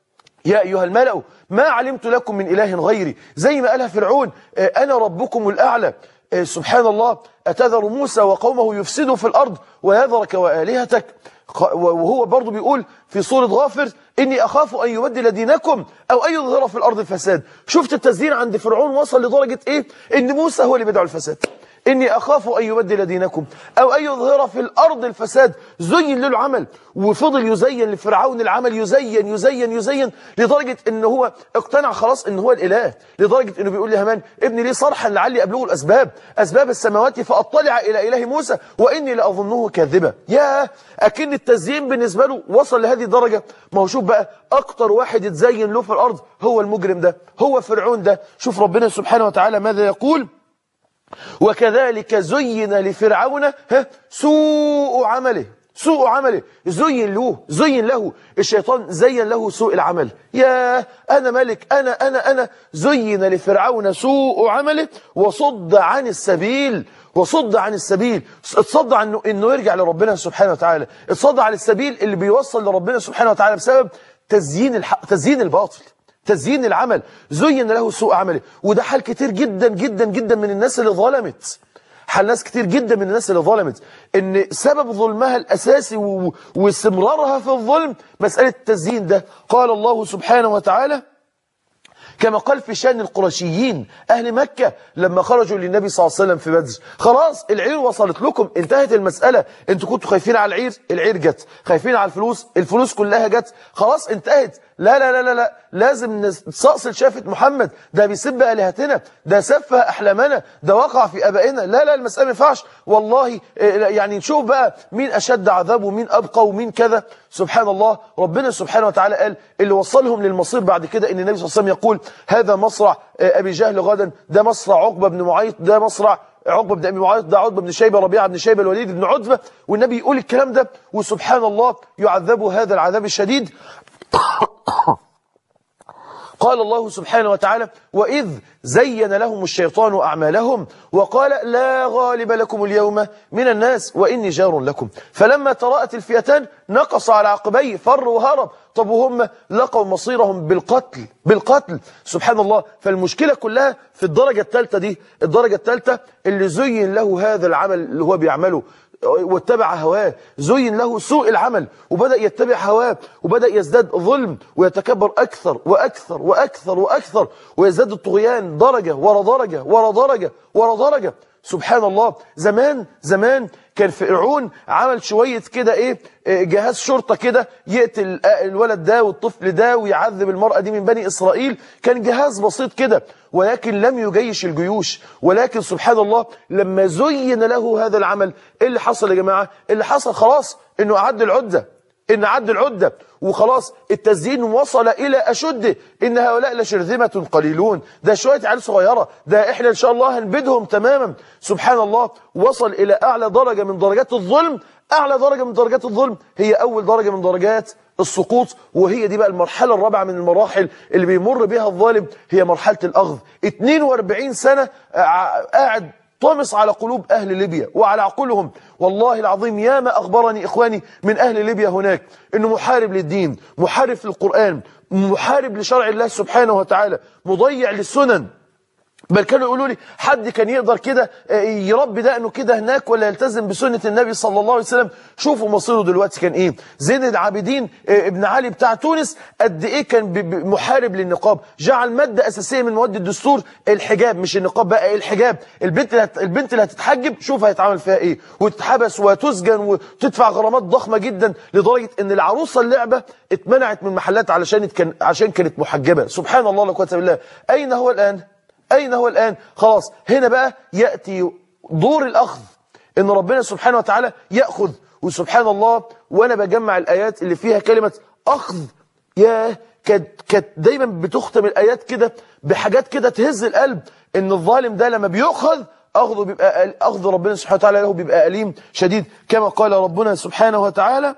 يا أيها الملأ ما علمت لكم من إله غيري زي ما قالها فرعون أنا ربكم الأعلى سبحان الله أتذر موسى وقومه يفسدوا في الأرض ويذرك وآلهتك وهو برضو بيقول في سورة غافر إني أخاف أن يبدل دينكم أو أن يظهر في الأرض الفساد شفت التزيين عند فرعون وصل لدرجة إيه إن موسى هو اللي بيدعو الفساد إني أخاف أن يبدل دينكم أو أن يظهر في الأرض الفساد زين له العمل وفضل يزين لفرعون العمل يزين يزين يزين لدرجة إن هو اقتنع خلاص إن هو الإله لدرجة إنه بيقول لهامان ابني لي صرحا لعلي أبلغ الأسباب أسباب السماوات فأطلع إلى إله موسى وإني لأظنه كاذبا يا أكن التزيين بالنسبة له وصل لهذه الدرجة ما هو شوف بقى أكتر واحد يتزين له في الأرض هو المجرم ده هو فرعون ده شوف ربنا سبحانه وتعالى ماذا يقول وكذلك زين لفرعون سوء عمله سوء عمله زين له زين له الشيطان زين له سوء العمل يا أنا ملك أنا أنا أنا زين لفرعون سوء عمله وصد عن السبيل وصد عن السبيل اتصد عنه انه يرجع لربنا سبحانه وتعالى اتصد عن السبيل اللي بيوصل لربنا سبحانه وتعالى بسبب تزيين الحق تزيين الباطل تزيين العمل زين له سوء عمله وده حال كتير جدا جدا جدا من الناس اللي ظلمت حال ناس كتير جدا من الناس اللي ظلمت ان سبب ظلمها الاساسي و- واستمرارها في الظلم مساله التزيين ده قال الله سبحانه وتعالى كما قال في شان القرشيين أهل مكة لما خرجوا للنبي صلى الله عليه وسلم في بدر خلاص العير وصلت لكم انتهت المسألة انتوا كنتوا خايفين على العير العير جت خايفين على الفلوس الفلوس كلها جت خلاص انتهت لا لا لا لا, لا. لازم نستأصل شافة محمد ده بيسب آلهتنا ده سفه أحلامنا ده وقع في أبائنا لا لا المسألة ما ينفعش والله إيه، يعني نشوف بقى مين أشد عذاب ومين أبقى ومين كذا سبحان الله ربنا سبحانه وتعالى قال اللي وصلهم للمصير بعد كده ان النبي صلى الله عليه وسلم يقول هذا مصرع آه، أبي جهل غدا ده مصرع عقبة بن معيط ده مصرع عقبة بن أبي معيط ده عتبة بن شيبة ربيعة بن شيبة الوليد بن عتبة والنبي يقول الكلام ده وسبحان الله يعذبوا هذا العذاب الشديد قال الله سبحانه وتعالى وإذ زين لهم الشيطان أعمالهم وقال لا غالب لكم اليوم من الناس وإني جار لكم فلما تراءت الفئتان نقص على عقبيه فر وهرب طب وهم لقوا مصيرهم بالقتل بالقتل سبحان الله فالمشكلة كلها في الدرجة الثالثة دي الدرجة الثالثة اللي زين له هذا العمل اللي هو بيعمله واتبع هواه زين له سوء العمل وبدأ يتبع هواه وبدأ يزداد ظلم ويتكبر أكثر وأكثر وأكثر وأكثر ويزداد الطغيان درجة ورا درجة ورا درجة ورا درجة سبحان الله زمان زمان كان فرعون عمل شوية كده ايه إيه، جهاز شرطة كده يقتل الولد ده والطفل ده ويعذب المرأة دي من بني إسرائيل كان جهاز بسيط كده ولكن لم يجيش الجيوش ولكن سبحان الله لما زين له هذا العمل ايه اللي حصل يا جماعة اللي حصل خلاص انه أعد العدة إن عد العدة وخلاص التزيين وصل إلى أشده إن هؤلاء لشرذمة قليلون ده شوية عيال صغيرة ده إحنا إن شاء الله هنبدهم تماما سبحان الله وصل إلى أعلى درجة من درجات الظلم أعلى درجة من درجات الظلم هي أول درجة من درجات السقوط وهي دي بقى المرحلة الرابعة من المراحل اللي بيمر بها الظالم هي مرحلة الأخذ 42 سنة آه، قاعد طمس على قلوب أهل ليبيا وعلى عقولهم والله العظيم يا ما أخبرني إخواني من أهل ليبيا هناك إنه محارب للدين محارب للقرآن محارب لشرع الله سبحانه وتعالى مضيع للسنن بل كانوا يقولوا لي حد كان يقدر كده آه، يربي دقنه كده هناك ولا يلتزم بسنة النبي صلى الله عليه وسلم شوفوا مصيره دلوقتي كان ايه زين العابدين آه، ابن علي بتاع تونس قد ايه كان ب- ب- محارب للنقاب جعل مادة اساسية من مواد الدستور الحجاب مش النقاب بقى الحجاب البنت اللي هت- البنت اللي هتتحجب شوف هيتعمل فيها ايه وتتحبس وتسجن وتدفع غرامات ضخمة جدا لدرجة ان العروسة اللعبة اتمنعت من محلات علشان كان عشان كانت محجبة سبحان الله لا قوه الا بالله اين هو الان أين هو الآن خلاص هنا بقى يأتي دور الأخذ إن ربنا سبحانه وتعالى يأخذ وسبحان الله وأنا بجمع الآيات اللي فيها كلمة أخذ يا كانت كانت دايما بتختم الآيات كده بحاجات كده تهز القلب إن الظالم ده لما بيأخذ أخذه بيبقى أخذ ربنا سبحانه وتعالى له بيبقى أليم شديد كما قال ربنا سبحانه وتعالى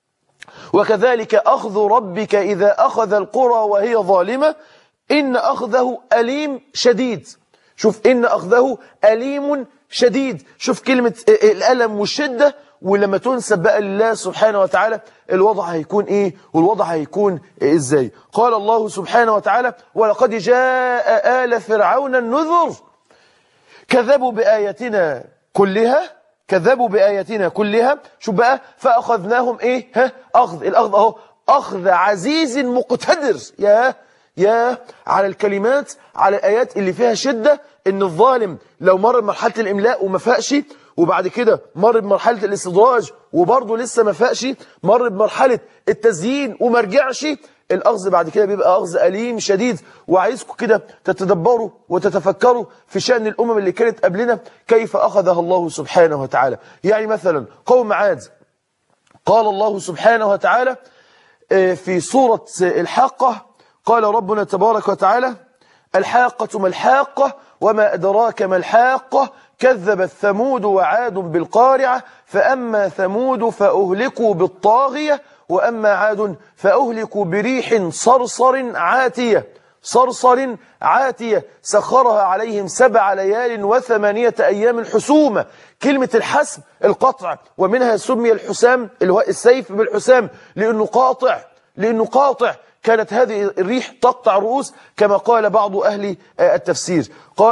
وكذلك أخذ ربك إذا أخذ القرى وهي ظالمة إن أخذه أليم شديد شوف إن أخذه أليم شديد شوف كلمة الألم والشدة ولما تنسب بقى لله سبحانه وتعالى الوضع هيكون إيه والوضع هيكون إزاي قال الله سبحانه وتعالى ولقد جاء آل فرعون النذر كذبوا بآياتنا كلها كذبوا بآياتنا كلها شوف بقى فأخذناهم إيه ها أخذ الأخذ أهو أخذ عزيز مقتدر يا يا على الكلمات على الآيات اللي فيها شدة إن الظالم لو مر بمرحلة الإملاء وما فاقش وبعد كده مر بمرحلة الاستدراج وبرضه لسه ما فاقش مر بمرحلة التزيين وما رجعش الأخذ بعد كده بيبقى أخذ أليم شديد وعايزكم كده تتدبروا وتتفكروا في شأن الأمم اللي كانت قبلنا كيف أخذها الله سبحانه وتعالى يعني مثلا قوم عاد قال الله سبحانه وتعالى آه، في سورة الحاقة قال ربنا تبارك وتعالى الحاقة ما الحاقة وما أدراك ما الحاقة كذبت ثمود وعاد بالقارعة فأما ثمود فأهلكوا بالطاغية وأما عاد فأهلكوا بريح صرصر عاتية صرصر عاتية سخرها عليهم سبع ليال وثمانية أيام حسومة كلمة الحسم القطع ومنها سمي الحسام اللي هو السيف بالحسام لأنه قاطع لأنه قاطع كانت هذه الريح تقطع رؤوس كما قال بعض أهل التفسير قال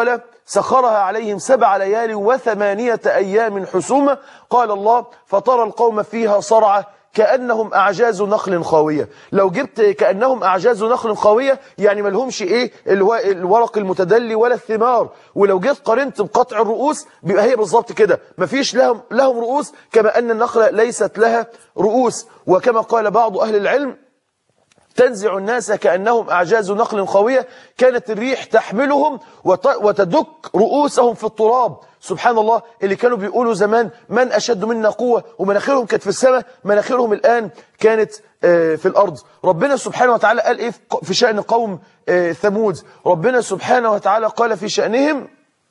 سخرها عليهم سبع ليال وثمانية أيام حسومة قال الله فترى القوم فيها صرعى كأنهم أعجاز نخل خاوية لو جبت كأنهم أعجاز نخل خاوية يعني ما لهمش إيه الو- الورق المتدلي ولا الثمار ولو جيت قارنت بقطع الرؤوس بيبقى هي بالظبط كده مفيش لهم لهم رؤوس كما أن النخلة ليست لها رؤوس وكما قال بعض أهل العلم تنزع الناس كأنهم أعجاز نخل خاوية كانت الريح تحملهم وت- وتدك رؤوسهم في التراب سبحان الله اللي كانوا بيقولوا زمان من أشد منا قوة ومناخيرهم كانت في السماء مناخيرهم الآن كانت آه، في الأرض ربنا سبحانه وتعالى قال إيه في ق- في شأن قوم آه، ثمود ربنا سبحانه وتعالى قال في شأنهم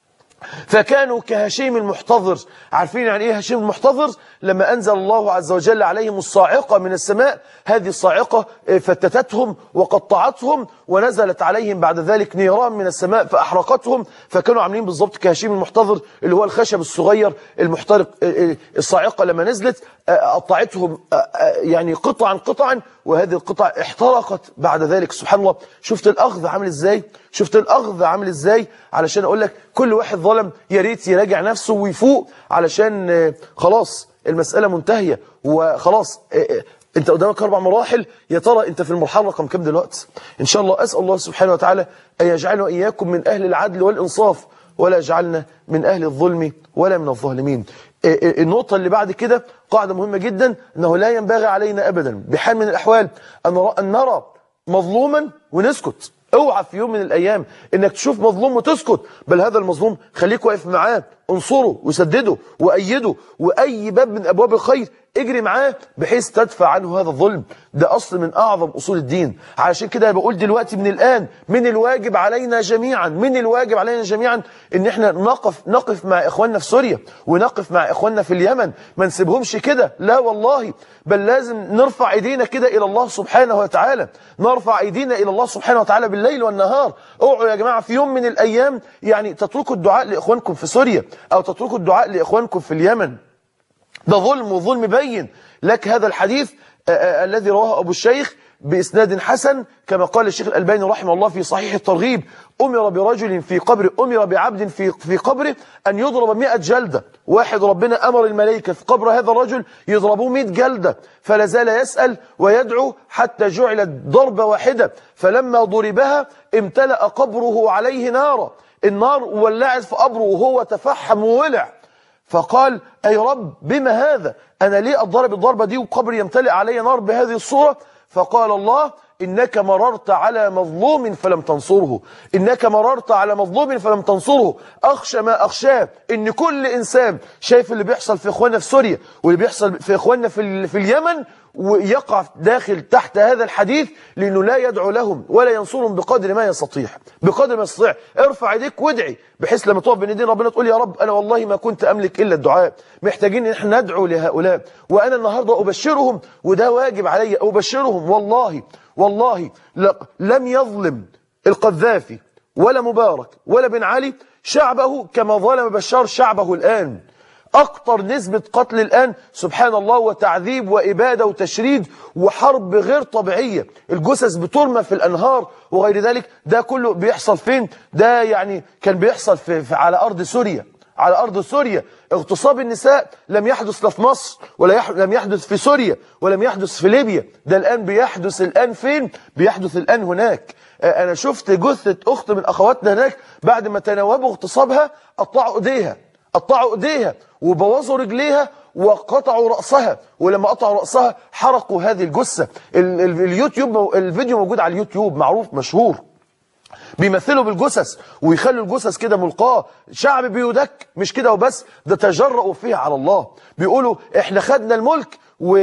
فكانوا كهشيم المحتضر عارفين يعني ايه هشيم المحتضر لما انزل الله عز وجل عليهم الصاعقه من السماء هذه الصاعقه آه، فتتتهم وقطعتهم ونزلت عليهم بعد ذلك نيران من السماء فاحرقتهم فكانوا عاملين بالظبط كهشيم المحتضر اللي هو الخشب الصغير المحترق آه، آه، الصاعقه لما نزلت آه، قطعتهم آه، آه، يعني قطعا قطعا وهذه القطع احترقت بعد ذلك سبحان الله شفت الاخذ عامل ازاي شفت الاخذ عامل ازاي علشان اقول لك كل واحد ظلم يا ريت يراجع نفسه ويفوق علشان آه، خلاص المساله منتهيه وخلاص آه، آه، انت قدامك اربع مراحل يا ترى انت في المرحله رقم كام دلوقتي ان شاء الله اسال الله سبحانه وتعالى ان يجعلنا واياكم من اهل العدل والانصاف ولا يجعلنا من اهل الظلم ولا من الظالمين آه، آه، النقطه اللي بعد كده قاعده مهمه جدا انه لا ينبغي علينا ابدا بحال من الاحوال ان نرى, أن نرى مظلوما ونسكت اوعى في يوم من الايام انك تشوف مظلوم وتسكت بل هذا المظلوم خليك واقف معاه انصره وسدده وايده واي باب من ابواب الخير اجري معاه بحيث تدفع عنه هذا الظلم ده اصل من اعظم اصول الدين علشان كده بقول دلوقتي من الان من الواجب علينا جميعا من الواجب علينا جميعا ان احنا نقف نقف مع اخواننا في سوريا ونقف مع اخواننا في اليمن ما نسيبهمش كده لا والله بل لازم نرفع ايدينا كده الى الله سبحانه وتعالى نرفع ايدينا الى الله سبحانه وتعالى بالليل والنهار اوعوا يا جماعه في يوم من الايام يعني تتركوا الدعاء لاخوانكم في سوريا او تتركوا الدعاء لاخوانكم في اليمن ده ظلم وظلم بين لك هذا الحديث آه، آه، الذي رواه أبو الشيخ بإسناد حسن كما قال الشيخ الألباني رحمه الله في صحيح الترغيب أمر برجل في قبر أمر بعبد في في قبره أن يضرب مئة جلدة واحد ربنا أمر الملائكة في قبر هذا الرجل يضربوه مئة جلدة فلا زال يسأل ويدعو حتى جعلت ضربة واحدة فلما ضربها امتلأ قبره عليه نارا النار ولعت في قبره وهو تفحم وولع فقال أي رب بما هذا أنا ليه أضرب الضربة دي وقبري يمتلئ علي نار بهذه الصورة فقال الله إنك مررت على مظلوم فلم تنصره إنك مررت على مظلوم فلم تنصره أخشى ما أخشاه إن كل إنسان شايف اللي بيحصل في إخواننا في سوريا واللي بيحصل في إخواننا في, ال- في اليمن ويقع داخل تحت هذا الحديث لأنه لا يدعو لهم ولا ينصرهم بقدر ما يستطيع بقدر ما يستطيع ارفع ايديك وادعي بحيث لما تقف بين ايدين ربنا تقول يا رب أنا والله ما كنت أملك إلا الدعاء محتاجين ان احنا ندعو لهؤلاء وأنا النهاردة أبشرهم وده واجب علي أبشرهم والله والله ل- لم يظلم القذافي ولا مبارك ولا بن علي شعبه كما ظلم بشار شعبه الآن أكتر نسبة قتل الآن سبحان الله وتعذيب وإبادة وتشريد وحرب غير طبيعية الجثث بترمى في الأنهار وغير ذلك ده كله بيحصل فين ده يعني كان بيحصل في, في على أرض سوريا على أرض سوريا اغتصاب النساء لم يحدث لا في مصر ولا يح... لم يحدث في سوريا ولم يحدث في ليبيا ده الآن بيحدث الآن فين بيحدث الآن هناك آه، أنا شفت جثة أخت من أخواتنا هناك بعد ما تناوبوا اغتصابها قطعوا إيديها قطعوا ايديها وبوظوا رجليها وقطعوا رأسها ولما قطعوا رأسها حرقوا هذه الجثة ال- ال- اليوتيوب مو- الفيديو موجود على اليوتيوب معروف مشهور بيمثلوا بالجثث ويخلوا الجثث كده ملقاه شعب بيدك مش كده وبس ده تجرؤوا فيها على الله بيقولوا احنا خدنا الملك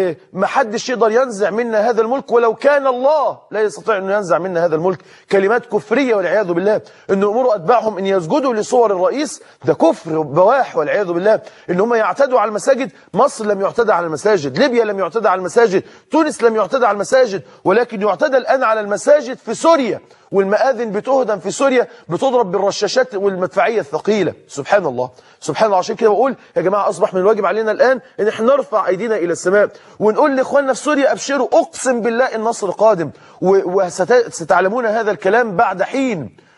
ومحدش يقدر ينزع منا هذا الملك ولو كان الله لا يستطيع انه ينزع منا هذا الملك كلمات كفريه والعياذ بالله ان امروا اتباعهم ان يسجدوا لصور الرئيس ده كفر بواح والعياذ بالله ان هم يعتدوا على المساجد مصر لم يعتدى على المساجد ليبيا لم يعتدى على المساجد تونس لم يعتدى على المساجد ولكن يعتدى الان على المساجد في سوريا والمآذن بتهدم في سوريا بتضرب بالرشاشات والمدفعية الثقيلة سبحان الله سبحان الله عشان كده بقول يا جماعة أصبح من الواجب علينا الآن إن احنا نرفع أيدينا إلى السماء ونقول لإخواننا في سوريا أبشروا أقسم بالله النصر قادم وستعلمون هذا الكلام بعد حين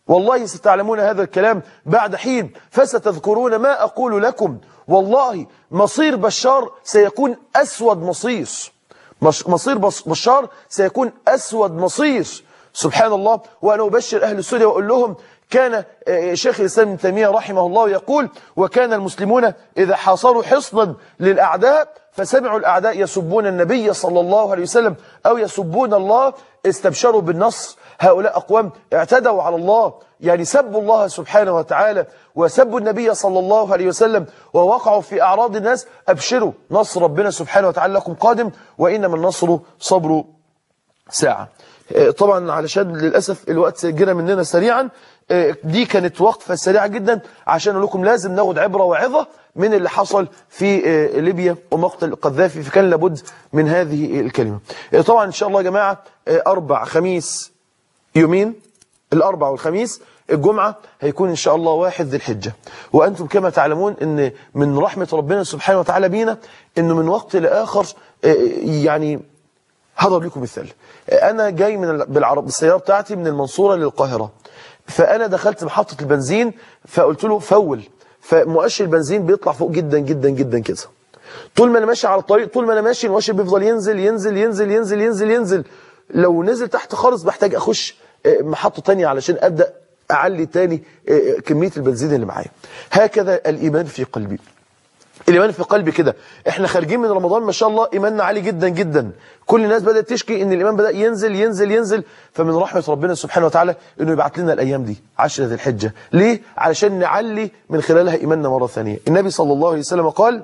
والله ستعلمون هذا الكلام بعد حين فستذكرون ما أقول لكم والله مصير بشار سيكون أسود مصير مصير بشار سيكون أسود مصير سبحان الله وأنا أبشر أهل السوريا وأقول لهم كان شيخ الإسلام ابن تيمية رحمه الله يقول وكان المسلمون إذا حاصروا حصنا للأعداء فسمعوا الأعداء يسبون النبي صلى الله عليه وسلم أو يسبون الله استبشروا بالنصر هؤلاء أقوام اعتدوا على الله يعني سبوا الله سبحانه وتعالى وسبوا النبي صلى الله عليه وسلم ووقعوا في أعراض الناس أبشروا نصر ربنا سبحانه وتعالى لكم قادم وإنما النصر صبر ساعة طبعا علشان للأسف الوقت جرى مننا سريعا دي كانت وقفة سريعة جدا عشان أقول لكم لازم ناخد عبرة وعظة من اللي حصل في ليبيا ومقتل القذافي فكان لابد من هذه الكلمة طبعا إن شاء الله يا جماعة أربع خميس يومين الأربع والخميس الجمعة هيكون إن شاء الله واحد ذي الحجة وأنتم كما تعلمون أن من رحمة ربنا سبحانه وتعالى بينا أنه من وقت لآخر يعني هضرب لكم مثال أنا جاي من بالعرب بالسيارة بتاعتي من المنصورة للقاهرة فأنا دخلت محطة البنزين فقلت له فول فمؤشر البنزين بيطلع فوق جدا جدا جدا كده طول ما أنا ماشي على الطريق طول ما أنا ماشي المؤشر بيفضل ينزل ينزل ينزل ينزل ينزل ينزل لو نزل تحت خالص بحتاج أخش محطة تانية علشان أبدأ أعلي تاني كمية البنزين اللي معايا هكذا الإيمان في قلبي الإيمان في قلبي كده احنا خارجين من رمضان ما شاء الله إيماننا عالي جدا جدا كل الناس بدأت تشكي ان الإيمان بدأ ينزل ينزل ينزل فمن رحمة ربنا سبحانه وتعالى انه يبعت لنا الأيام دي عشرة ذي الحجة ليه؟ علشان نعلي من خلالها إيماننا مرة ثانية النبي صلى الله عليه وسلم قال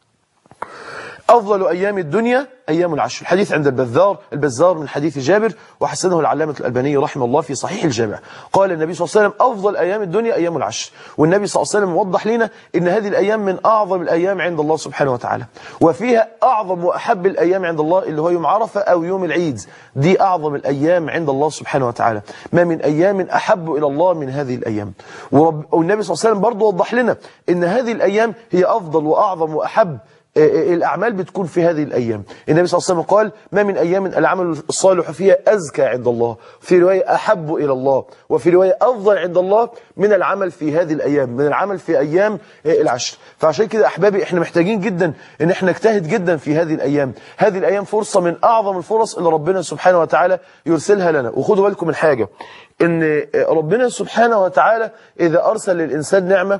أفضل أيام الدنيا أيام العشر الحديث عند البذار البزار من حديث جابر وحسنه العلامة الألباني رحمه الله في صحيح الجامع قال النبي صلى الله عليه وسلم أفضل أيام الدنيا أيام العشر والنبي صلى الله عليه وسلم وضح لنا إن هذه الأيام من أعظم الأيام عند الله سبحانه وتعالى وفيها أعظم وأحب الأيام عند الله اللي هو يوم عرفة أو يوم العيد دي أعظم الأيام عند الله سبحانه وتعالى ما من أيام أحب إلى الله من هذه الأيام ورب والنبي صلى الله عليه وسلم برضه وضح لنا إن هذه الأيام هي أفضل وأعظم وأحب الأعمال بتكون في هذه الأيام النبي صلى الله عليه وسلم قال ما من أيام العمل الصالح فيها أزكى عند الله في رواية أحب إلى الله وفي رواية أفضل عند الله من العمل في هذه الأيام من العمل في أيام العشر فعشان كده أحبابي إحنا محتاجين جدا إن إحنا نجتهد جدا في هذه الأيام هذه الأيام فرصة من أعظم الفرص اللي ربنا سبحانه وتعالى يرسلها لنا وخدوا بالكم من حاجة إن ربنا سبحانه وتعالى إذا أرسل للإنسان نعمة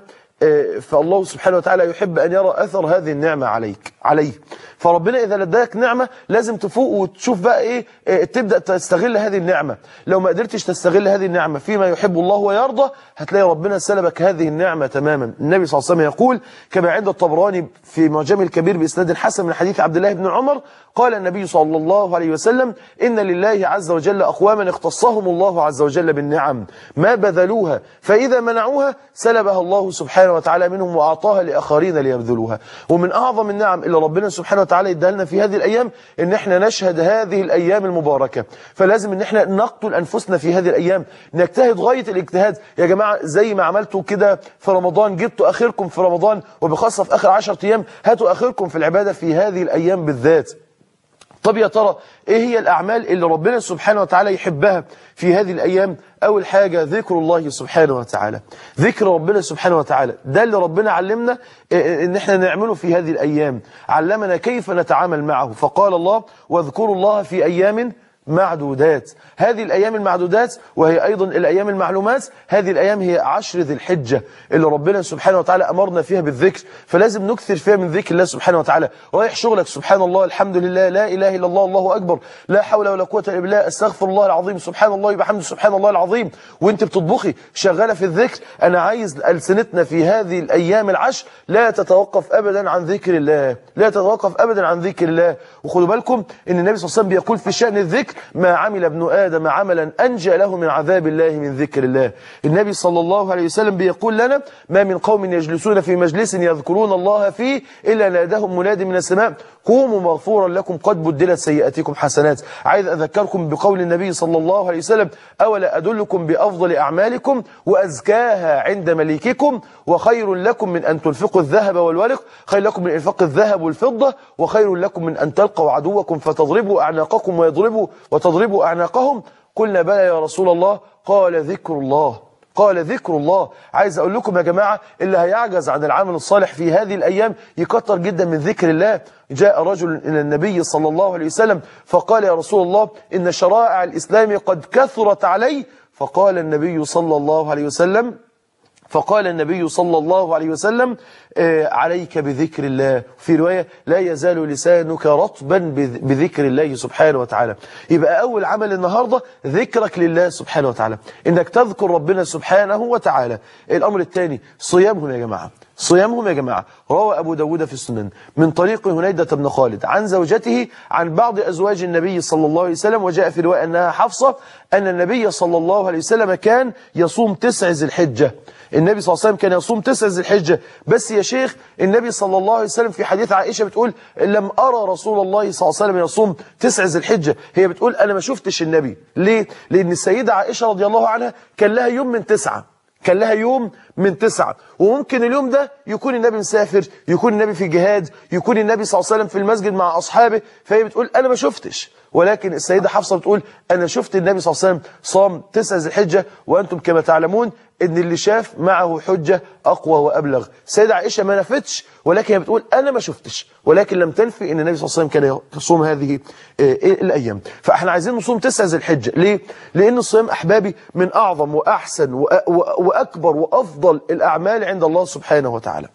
فالله سبحانه وتعالى يحب أن يرى أثر هذه النعمة عليك عليه فربنا إذا لديك نعمة لازم تفوق وتشوف بقى إيه تبدأ تستغل هذه النعمة لو ما قدرتش تستغل هذه النعمة فيما يحب الله ويرضى هتلاقي ربنا سلبك هذه النعمة تماما النبي صلى الله عليه وسلم يقول كما عند الطبراني في معجم الكبير بإسناد حسن من حديث عبد الله بن عمر قال النبي صلى الله عليه وسلم إن لله عز وجل أقواما اختصهم الله عز وجل بالنعم ما بذلوها فإذا منعوها سلبها الله سبحانه وتعالى منهم وأعطاها لآخرين ليبذلوها ومن أعظم النعم اللي ربنا سبحانه وتعالى يديها لنا في هذه الأيام إن احنا نشهد هذه الأيام المباركة فلازم إن احنا نقتل أنفسنا في هذه الأيام نجتهد غاية الاجتهاد يا جماعة زي ما عملتوا كده في رمضان جبتوا آخركم في رمضان وبخاصة في آخر عشر أيام هاتوا آخركم في العبادة في هذه الأيام بالذات طب يا ترى ايه هي الاعمال اللي ربنا سبحانه وتعالى يحبها في هذه الايام اول حاجة ذكر الله سبحانه وتعالى ذكر ربنا سبحانه وتعالى ده اللي ربنا علمنا ان احنا نعمله في هذه الايام علمنا كيف نتعامل معه فقال الله واذكروا الله في ايام معدودات هذه الأيام المعدودات وهي أيضا الأيام المعلومات هذه الأيام هي عشر ذي الحجة اللي ربنا سبحانه وتعالى أمرنا فيها بالذكر فلازم نكثر فيها من ذكر الله سبحانه وتعالى رايح شغلك سبحان الله الحمد لله لا إله إلا الله الله أكبر لا حول ولا قوة إلا بالله استغفر الله العظيم سبحان الله وبحمده سبحان الله العظيم وانت بتطبخي شغالة في الذكر أنا عايز ألسنتنا في هذه الأيام العشر لا تتوقف أبدا عن ذكر الله لا تتوقف أبدا عن ذكر الله وخدوا بالكم ان النبي صلى الله عليه وسلم بيقول في شأن الذكر ما عمل ابن آدم عملا أنجى له من عذاب الله من ذكر الله النبي صلى الله عليه وسلم بيقول لنا ما من قوم يجلسون في مجلس يذكرون الله فيه إلا نادهم مناد من السماء قوموا مغفورا لكم قد بدلت سيئاتكم حسنات عايز أذكركم بقول النبي صلى الله عليه وسلم أولا أدلكم بأفضل أعمالكم وأزكاها عند مليككم وخير لكم من أن تنفقوا الذهب والورق خير لكم من إنفاق الذهب والفضة وخير لكم من أن تلقوا عدوكم فتضربوا أعناقكم ويضربوا وتضربوا أعناقهم قلنا بلى يا رسول الله قال ذكر الله قال ذكر الله عايز أقول لكم يا جماعة اللي هيعجز عن العمل الصالح في هذه الأيام يكتر جدا من ذكر الله جاء رجل إلى النبي صلى الله عليه وسلم فقال يا رسول الله إن شرائع الإسلام قد كثرت علي فقال النبي صلى الله عليه وسلم فقال النبي صلى الله عليه وسلم آه، عليك بذكر الله في رواية لا يزال لسانك رطبا بذ- بذكر الله سبحانه وتعالى يبقى أول عمل النهاردة ذكرك لله سبحانه وتعالى إنك تذكر ربنا سبحانه وتعالى الأمر الثاني صيامهم يا جماعة صيامهم يا جماعة روى أبو داود في السنن من طريق هنيدة بن خالد عن زوجته عن بعض أزواج النبي صلى الله عليه وسلم وجاء في رواية أنها حفصة أن النبي صلى الله عليه وسلم كان يصوم تسع ذي الحجة النبي صلى الله عليه وسلم كان يصوم تسع ذي الحجة بس يا شيخ النبي صلى الله عليه وسلم في حديث عائشة بتقول لم أرى رسول الله صلى الله عليه وسلم يصوم تسع ذي الحجة هي بتقول أنا ما شفتش النبي ليه؟ لأن السيدة عائشة رضي الله عنها كان لها يوم من تسعة كان لها يوم من تسعة وممكن اليوم ده يكون النبي مسافر يكون النبي في جهاد يكون النبي صلى الله عليه وسلم في المسجد مع أصحابه فهي بتقول أنا ما شفتش ولكن السيدة حفصة بتقول أنا شفت النبي صلى الله عليه وسلم صام تسع ذي الحجة وأنتم كما تعلمون ان اللي شاف معه حجة اقوى وابلغ سيدة عائشة ما نفتش ولكن هي بتقول انا ما شفتش ولكن لم تنفي ان النبي صلى الله عليه وسلم كان يصوم هذه آه، الايام فاحنا عايزين نصوم تسع ذي الحجة ليه لان الصيام احبابي من اعظم واحسن وأ- وأ- واكبر وافضل الاعمال عند الله سبحانه وتعالى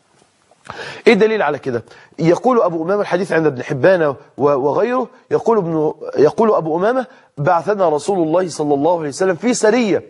ايه الدليل على كده يقول ابو امامه الحديث عند ابن حبان و- وغيره يقول ابن يقول ابو امامه بعثنا رسول الله صلى الله عليه وسلم في سريه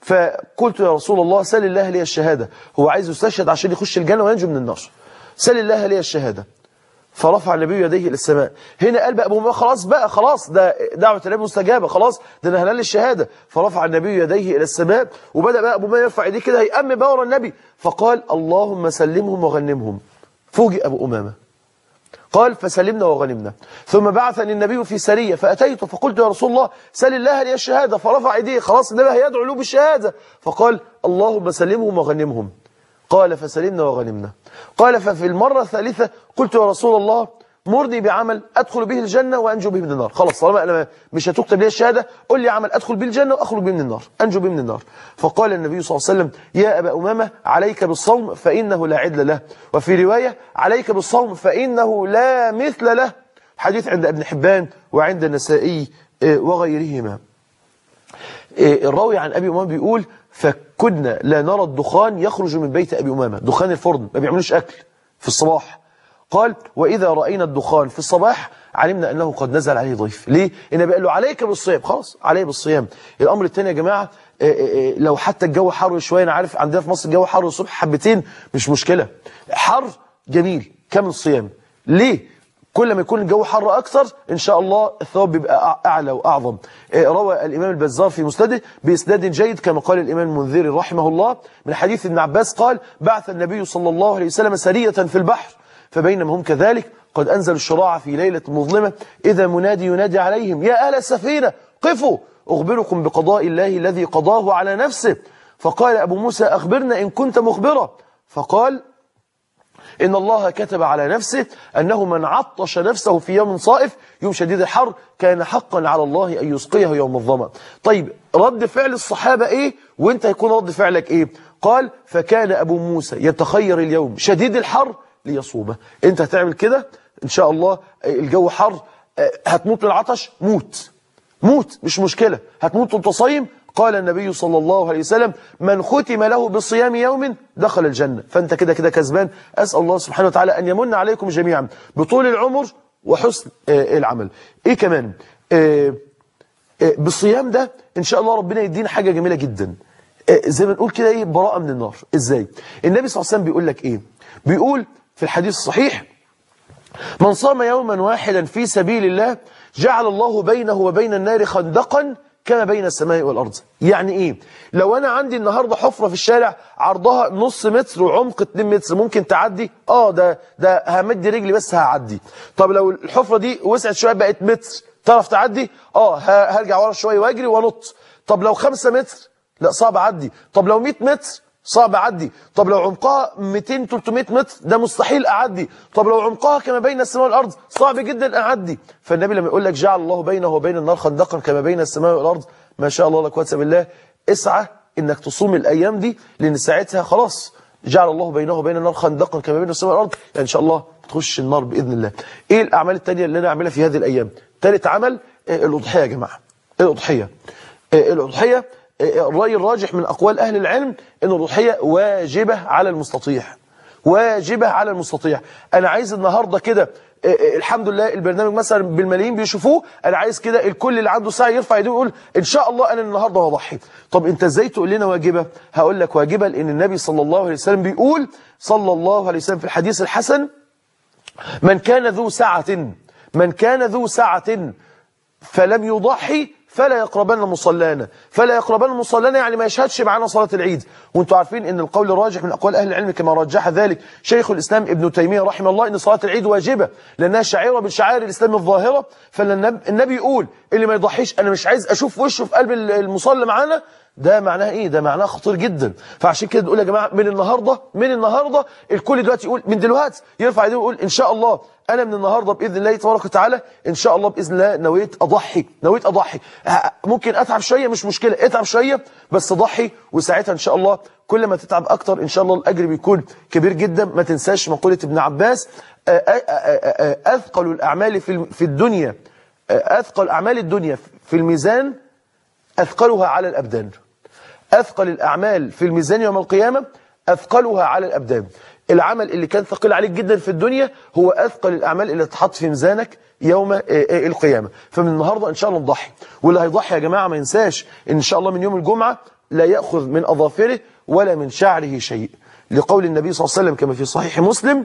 فقلت يا رسول الله سل الله لي الشهاده هو عايز يستشهد عشان يخش الجنه وينجو من النار سل الله لي الشهاده فرفع النبي يديه الى السماء هنا قال بقى ابو امامه خلاص بقى خلاص ده دعوه النبي مستجابه خلاص ده انا هلال الشهاده فرفع النبي يديه الى السماء وبدا بقى ابو امامه يرفع ايديه كده هيأمن بقى ورا النبي فقال اللهم سلمهم وغنمهم فوجئ ابو امامه قال فسلمنا وغنمنا ثم بعثني النبي في سرية فأتيت فقلت يا رسول الله سل الله لي الشهادة فرفع ايديه خلاص النبي هيدعو له بالشهادة فقال اللهم سلمهم وغنمهم قال فسلمنا وغنمنا قال ففي المرة الثالثة قلت يا رسول الله مرني بعمل أدخل به الجنة وأنجو به من النار خلاص طالما أنا مش هتكتب لي الشهادة قل لي عمل أدخل به الجنة وأخرج به من النار أنجو به من النار فقال النبي صلى الله عليه وسلم يا أبا أمامة عليك بالصوم فإنه لا عدل له وفي رواية عليك بالصوم فإنه لا مثل له حديث عند ابن حبان وعند النسائي آه، وغيرهما آه، الراوي عن أبي أمامة بيقول فكنا لا نرى الدخان يخرج من بيت أبي أمامة دخان الفرن ما بيعملوش أكل في الصباح قال وإذا رأينا الدخان في الصباح علمنا أنه قد نزل عليه ضيف ليه؟ النبي قال له عليك بالصيام خلاص عليه بالصيام الأمر الثاني يا جماعة آه، آه، آه، لو حتى الجو حر شوية أنا عارف عندنا في مصر الجو حر الصبح حبتين مش مشكلة حر جميل كامل الصيام ليه؟ كل ما يكون الجو حر أكثر إن شاء الله الثواب بيبقى أعلى وأعظم آه، روى الإمام البزار في مسنده بإسناد جيد كما قال الإمام المنذري رحمه الله من حديث ابن عباس قال بعث النبي صلى الله عليه وسلم سرية في البحر فبينما هم كذلك قد أنزل الشراع في ليلة مظلمة إذا منادي ينادي عليهم يا أهل السفينة قفوا أخبركم بقضاء الله الذي قضاه على نفسه فقال أبو موسى أخبرنا إن كنت مخبرا فقال إن الله كتب على نفسه أنه من عطش نفسه في يوم صائف يوم شديد الحر كان حقا على الله أن يسقيه يوم الظما طيب رد فعل الصحابة إيه وانت هيكون رد فعلك إيه قال فكان أبو موسى يتخير اليوم شديد الحر ليصومه انت هتعمل كده إن شاء الله الجو حر آه، هتموت من العطش موت موت مش مشكلة هتموت وانت صايم قال النبي صلى الله عليه وسلم من ختم له بصيام يوم دخل الجنة فانت كده كده كسبان أسأل الله سبحانه وتعالى أن يمن عليكم جميعا بطول العمر وحسن آه، العمل ايه كمان آه، آه، بالصيام ده ان شاء الله ربنا يدينا حاجة جميلة جدا آه، زي ما نقول كده ايه براءة من النار ازاي النبي صلى الله عليه وسلم بيقول لك ايه بيقول في الحديث الصحيح من صام يوما واحدا في سبيل الله جعل الله بينه وبين النار خندقا كما بين السماء والأرض يعني إيه لو أنا عندي النهاردة حفرة في الشارع عرضها نص متر وعمق 2 متر ممكن تعدي آه ده ده همد رجلي بس هعدي طب لو الحفرة دي وسعت شوية بقت متر تعرف تعدي آه ه- هرجع ورا شوية واجري وانط طب لو 5 متر لا صعب اعدي طب لو 100 متر صعب اعدي طب لو عمقها 200 300 متر ده مستحيل اعدي طب لو عمقها كما بين السماء والارض صعب جدا اعدي فالنبي لما يقول لك جعل الله بينه وبين النار خندقا كما بين السماء والارض ما شاء الله لا قوه الا بالله اسعى انك تصوم الايام دي لان ساعتها خلاص جعل الله بينه وبين النار خندقا كما بين السماء والارض يعني ان شاء الله تخش النار باذن الله ايه الاعمال التانية اللي انا اعملها في هذه الايام ثالث عمل آه، الاضحيه يا جماعه الاضحيه آه، الاضحيه آه، الراي الراجح من اقوال اهل العلم ان الاضحيه واجبه على المستطيع واجبه على المستطيع انا عايز النهارده كده آه، آه، الحمد لله البرنامج مثلا بالملايين بيشوفوه انا عايز كده الكل اللي عنده ساعه يرفع ايده ويقول ان شاء الله انا النهارده هضحي طب انت ازاي تقول لنا واجبه هقول لك واجبه لان النبي صلى الله عليه وسلم بيقول صلى الله عليه وسلم في الحديث الحسن من كان ذو سعة من كان ذو سعة فلم يضحي فلا يقربن مصلانا فلا يقربن مصلانا يعني ما يشهدش معنا صلاة العيد وانتم عارفين ان القول الراجح من اقوال اهل العلم كما رجح ذلك شيخ الاسلام ابن تيمية رحمه الله ان صلاة العيد واجبة لانها شعيرة من شعائر الاسلام الظاهرة فالنبي يقول اللي ما يضحيش انا مش عايز اشوف وشه في قلب المصلي معانا ده معناه ايه ده معناه خطير جدا فعشان كده نقول يا جماعه من النهارده من النهارده الكل دلوقتي يقول من دلوقتي يرفع ايديه ويقول ان شاء الله انا من النهارده باذن الله تبارك وتعالى ان شاء الله باذن الله نويت اضحي نويت اضحي ه- ممكن اتعب شويه مش مشكله اتعب شويه بس اضحي وساعتها ان شاء الله كل ما تتعب اكتر ان شاء الله الاجر بيكون كبير جدا ما تنساش مقوله ابن عباس آه، آه، آه، آه، اثقل الاعمال في الم- في الدنيا آه، اثقل اعمال الدنيا في الميزان أثقلها على الأبدان أثقل الأعمال في الميزان يوم القيامة أثقلها على الأبدان العمل اللي كان ثقيل عليك جدا في الدنيا هو أثقل الأعمال اللي تحط في ميزانك يوم آه، آه، القيامة فمن النهاردة إن شاء الله نضحي واللي هيضحي يا جماعة ما ينساش إن شاء الله من يوم الجمعة لا يأخذ من أظافره ولا من شعره شيء لقول النبي صلى الله عليه وسلم كما في صحيح مسلم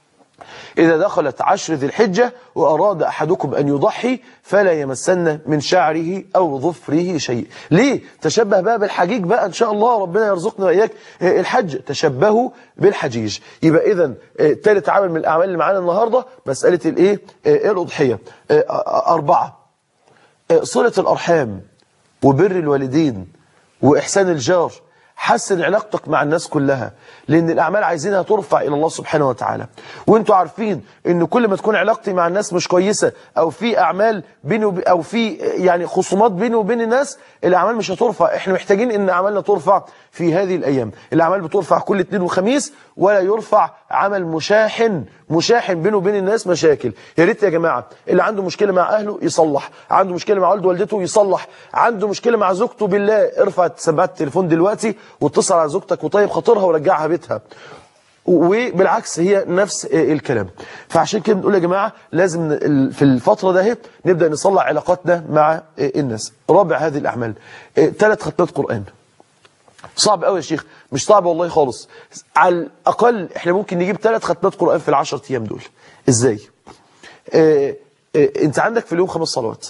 إذا دخلت عشر ذي الحجة وأراد أحدكم أن يضحي فلا يمسن من شعره أو ظفره شيء ليه؟ تشبه بقى بالحجيج بقى إن شاء الله ربنا يرزقنا وإياك آه، الحج تشبهوا بالحجيج يبقى إذا ثالث عمل من الأعمال اللي معانا النهاردة مسألة الإيه؟ آه، الأضحية آه، آه، أربعة آه، صلة الأرحام وبر الوالدين وإحسان الجار حسن علاقتك مع الناس كلها لأن الأعمال عايزينها ترفع إلى الله سبحانه وتعالى وانتوا عارفين أن كل ما تكون علاقتي مع الناس مش كويسة أو في أعمال بيني وب... أو في يعني خصومات بيني وبين الناس الأعمال مش هترفع احنا محتاجين أن أعمالنا ترفع في هذه الأيام الأعمال بترفع كل اثنين وخميس ولا يرفع عمل مشاحن مشاحن بينه وبين الناس مشاكل يا ريت يا جماعة اللي عنده مشكلة مع أهله يصلح عنده مشكلة مع والده والدته يصلح عنده مشكلة مع زوجته بالله ارفع سماعة التليفون دلوقتي واتصل على زوجتك وطيب خاطرها ورجعها بيتها وبالعكس هي نفس الكلام فعشان كده بنقول يا جماعة لازم ن- في الفترة ده اهي نبدأ نصلح علاقاتنا مع الناس رابع هذه الأعمال ثلاث ختمات قرآن صعب قوي يا شيخ مش صعب والله خالص على الأقل احنا ممكن نجيب ثلاث ختمات قرآن في العشر أيام دول ازاي اه اه انت عندك في اليوم خمس صلوات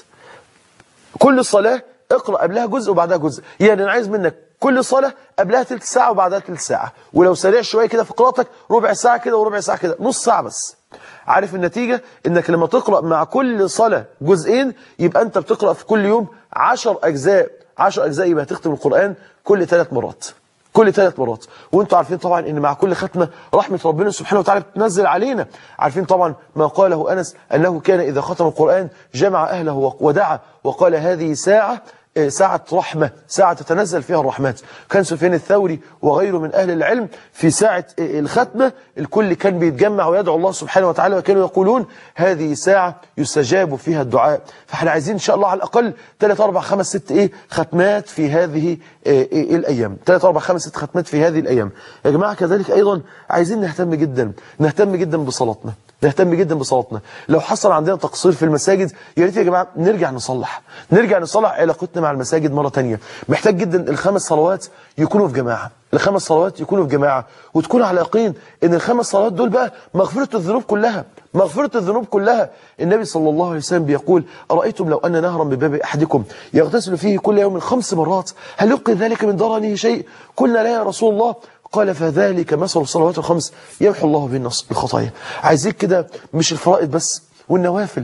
كل صلاة اقرأ قبلها جزء وبعدها جزء يعني انا عايز منك كل صلاة قبلها تلت ساعة وبعدها تلت ساعة ولو سريع شوية كده في قراءتك ربع ساعة كده وربع ساعة كده نص ساعة بس عارف النتيجة انك لما تقرأ مع كل صلاة جزئين يبقى انت بتقرأ في كل يوم عشر اجزاء عشر اجزاء يبقى هتختم القرآن كل ثلاث مرات كل ثلاث مرات وانتوا عارفين طبعا ان مع كل ختمة رحمة ربنا سبحانه وتعالى بتنزل علينا عارفين طبعا ما قاله أنس أنه كان إذا ختم القرآن جمع أهله ودعا وقال هذه ساعة آه، ساعة رحمة ساعة تتنزل فيها الرحمات كان سفيان الثوري وغيره من أهل العلم في ساعة آه، الختمة الكل كان بيتجمع ويدعو الله سبحانه وتعالى وكانوا يقولون هذه ساعة يستجاب فيها الدعاء فاحنا عايزين إن شاء الله على الأقل 3 4 5 6 إيه ختمات في هذه آه، إيه الأيام 3 4 5 6 ختمات في هذه الأيام يا جماعة كذلك أيضا عايزين نهتم جدا نهتم جدا بصلاتنا نهتم جدا بصلاتنا لو حصل عندنا تقصير في المساجد يا ريت يا جماعه نرجع نصلح نرجع نصلح علاقتنا مع المساجد مره تانية محتاج جدا الخمس صلوات يكونوا في جماعه الخمس صلوات يكونوا في جماعه وتكون على يقين ان الخمس صلوات دول بقى مغفره الذنوب كلها مغفرة الذنوب كلها النبي صلى الله عليه وسلم بيقول أرأيتم لو أن نهرا بباب أحدكم يغتسل فيه كل يوم خمس مرات هل يبقي ذلك من درنه شيء قلنا لا يا رسول الله قال فذلك مثل الصلوات الخمس يمحو الله به النص- الخطايا عايزين كده مش الفرائض بس والنوافل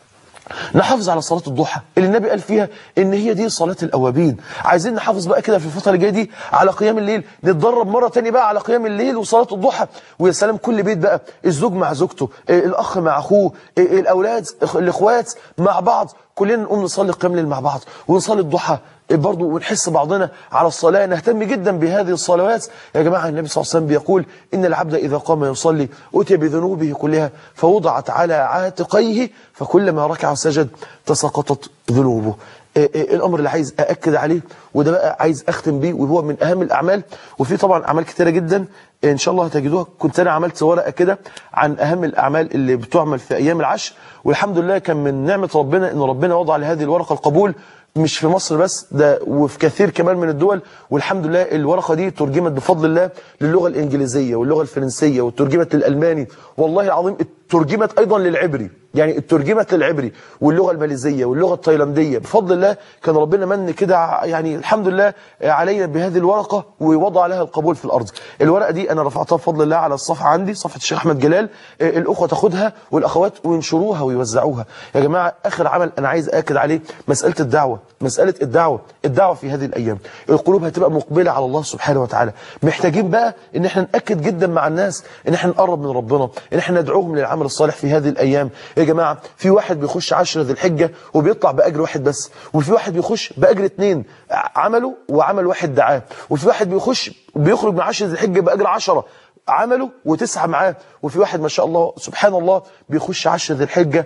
نحافظ على صلاة الضحى اللي النبي قال فيها ان هي دي صلاة الاوابين عايزين نحافظ بقى كده في الفترة اللي جايه دي على قيام الليل نتدرب مرة تاني بقى على قيام الليل وصلاة الضحى ويا سلام كل بيت بقى الزوج مع زوجته إيه، الاخ مع اخوه إيه، الاولاد إخ- الاخوات مع بعض كلنا نقوم نصلي قيام الليل مع بعض ونصلي الضحى برضه ونحس بعضنا على الصلاة نهتم جدا بهذه الصلوات يا جماعة النبي صلى الله عليه وسلم بيقول إن العبد إذا قام يصلي أتي بذنوبه كلها فوضعت على عاتقيه فكلما ركع وسجد تساقطت ذنوبه إيه إيه الامر اللي عايز ااكد عليه وده بقى عايز اختم بيه وهو من اهم الاعمال وفي طبعا اعمال كتيره جدا ان شاء الله هتجدوها كنت انا عملت ورقه كده عن اهم الاعمال اللي بتعمل في ايام العشر والحمد لله كان من نعمه ربنا ان ربنا وضع لهذه الورقه القبول مش في مصر بس ده وفي كثير كمان من الدول والحمد لله الورقه دي ترجمت بفضل الله للغه الانجليزيه واللغه الفرنسيه وترجمت للالماني والله العظيم ترجمت ايضا للعبري يعني اترجمت للعبري واللغه الماليزيه واللغه التايلانديه بفضل الله كان ربنا من كده يعني الحمد لله علينا بهذه الورقه ووضع لها القبول في الارض الورقه دي انا رفعتها بفضل الله على الصفحه عندي صفحه الشيخ احمد جلال الاخوه تاخدها والاخوات وينشروها ويوزعوها يا جماعه اخر عمل انا عايز اكد عليه مساله الدعوه مساله الدعوه الدعوه في هذه الايام القلوب هتبقى مقبله على الله سبحانه وتعالى محتاجين بقى ان احنا ناكد جدا مع الناس ان احنا نقرب من ربنا ان احنا ندعوهم للعمل الصالح في هذه الايام يا جماعه في واحد بيخش عشر ذي الحجه وبيطلع باجر واحد بس وفي واحد بيخش باجر اثنين عمله وعمل واحد دعاه وفي واحد بيخش بيخرج من عشر ذي الحجه باجر عشرة عمله وتسعة معاه وفي واحد ما شاء الله سبحان الله بيخش عشر ذي الحجه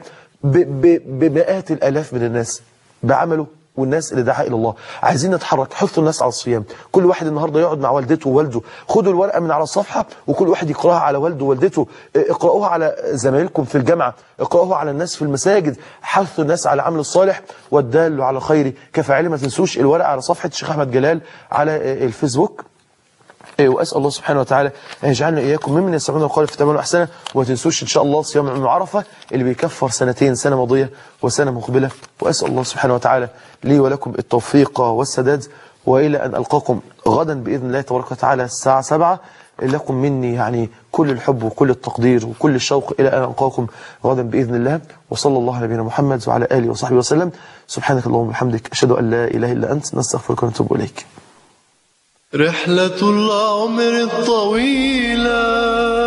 بمئات الالاف من الناس بعمله والناس اللي دعا الى الله عايزين نتحرك حثوا الناس على الصيام كل واحد النهارده يقعد مع والدته ووالده خدوا الورقه من على الصفحه وكل واحد يقراها على والده ووالدته اقراوها على زمايلكم في الجامعه اقراوها على الناس في المساجد حثوا الناس على العمل الصالح والدال على خير كفاعله ما تنسوش الورقه على صفحه الشيخ احمد جلال على الفيسبوك واسال الله سبحانه وتعالى ان يجعلنا اياكم ممن يستمعون القول في تمام احسنه وما تنسوش ان شاء الله صيام يوم عرفه اللي بيكفر سنتين سنه ماضيه وسنه مقبله واسال الله سبحانه وتعالى لي ولكم التوفيق والسداد والى ان القاكم غدا باذن الله تبارك وتعالى الساعه 7 لكم مني يعني كل الحب وكل التقدير وكل الشوق الى ان القاكم غدا باذن الله وصلى الله على نبينا محمد وعلى اله وصحبه وسلم سبحانك اللهم وبحمدك اشهد ان لا اله الا انت نستغفرك ونتوب اليك رحلة العمر الطويلة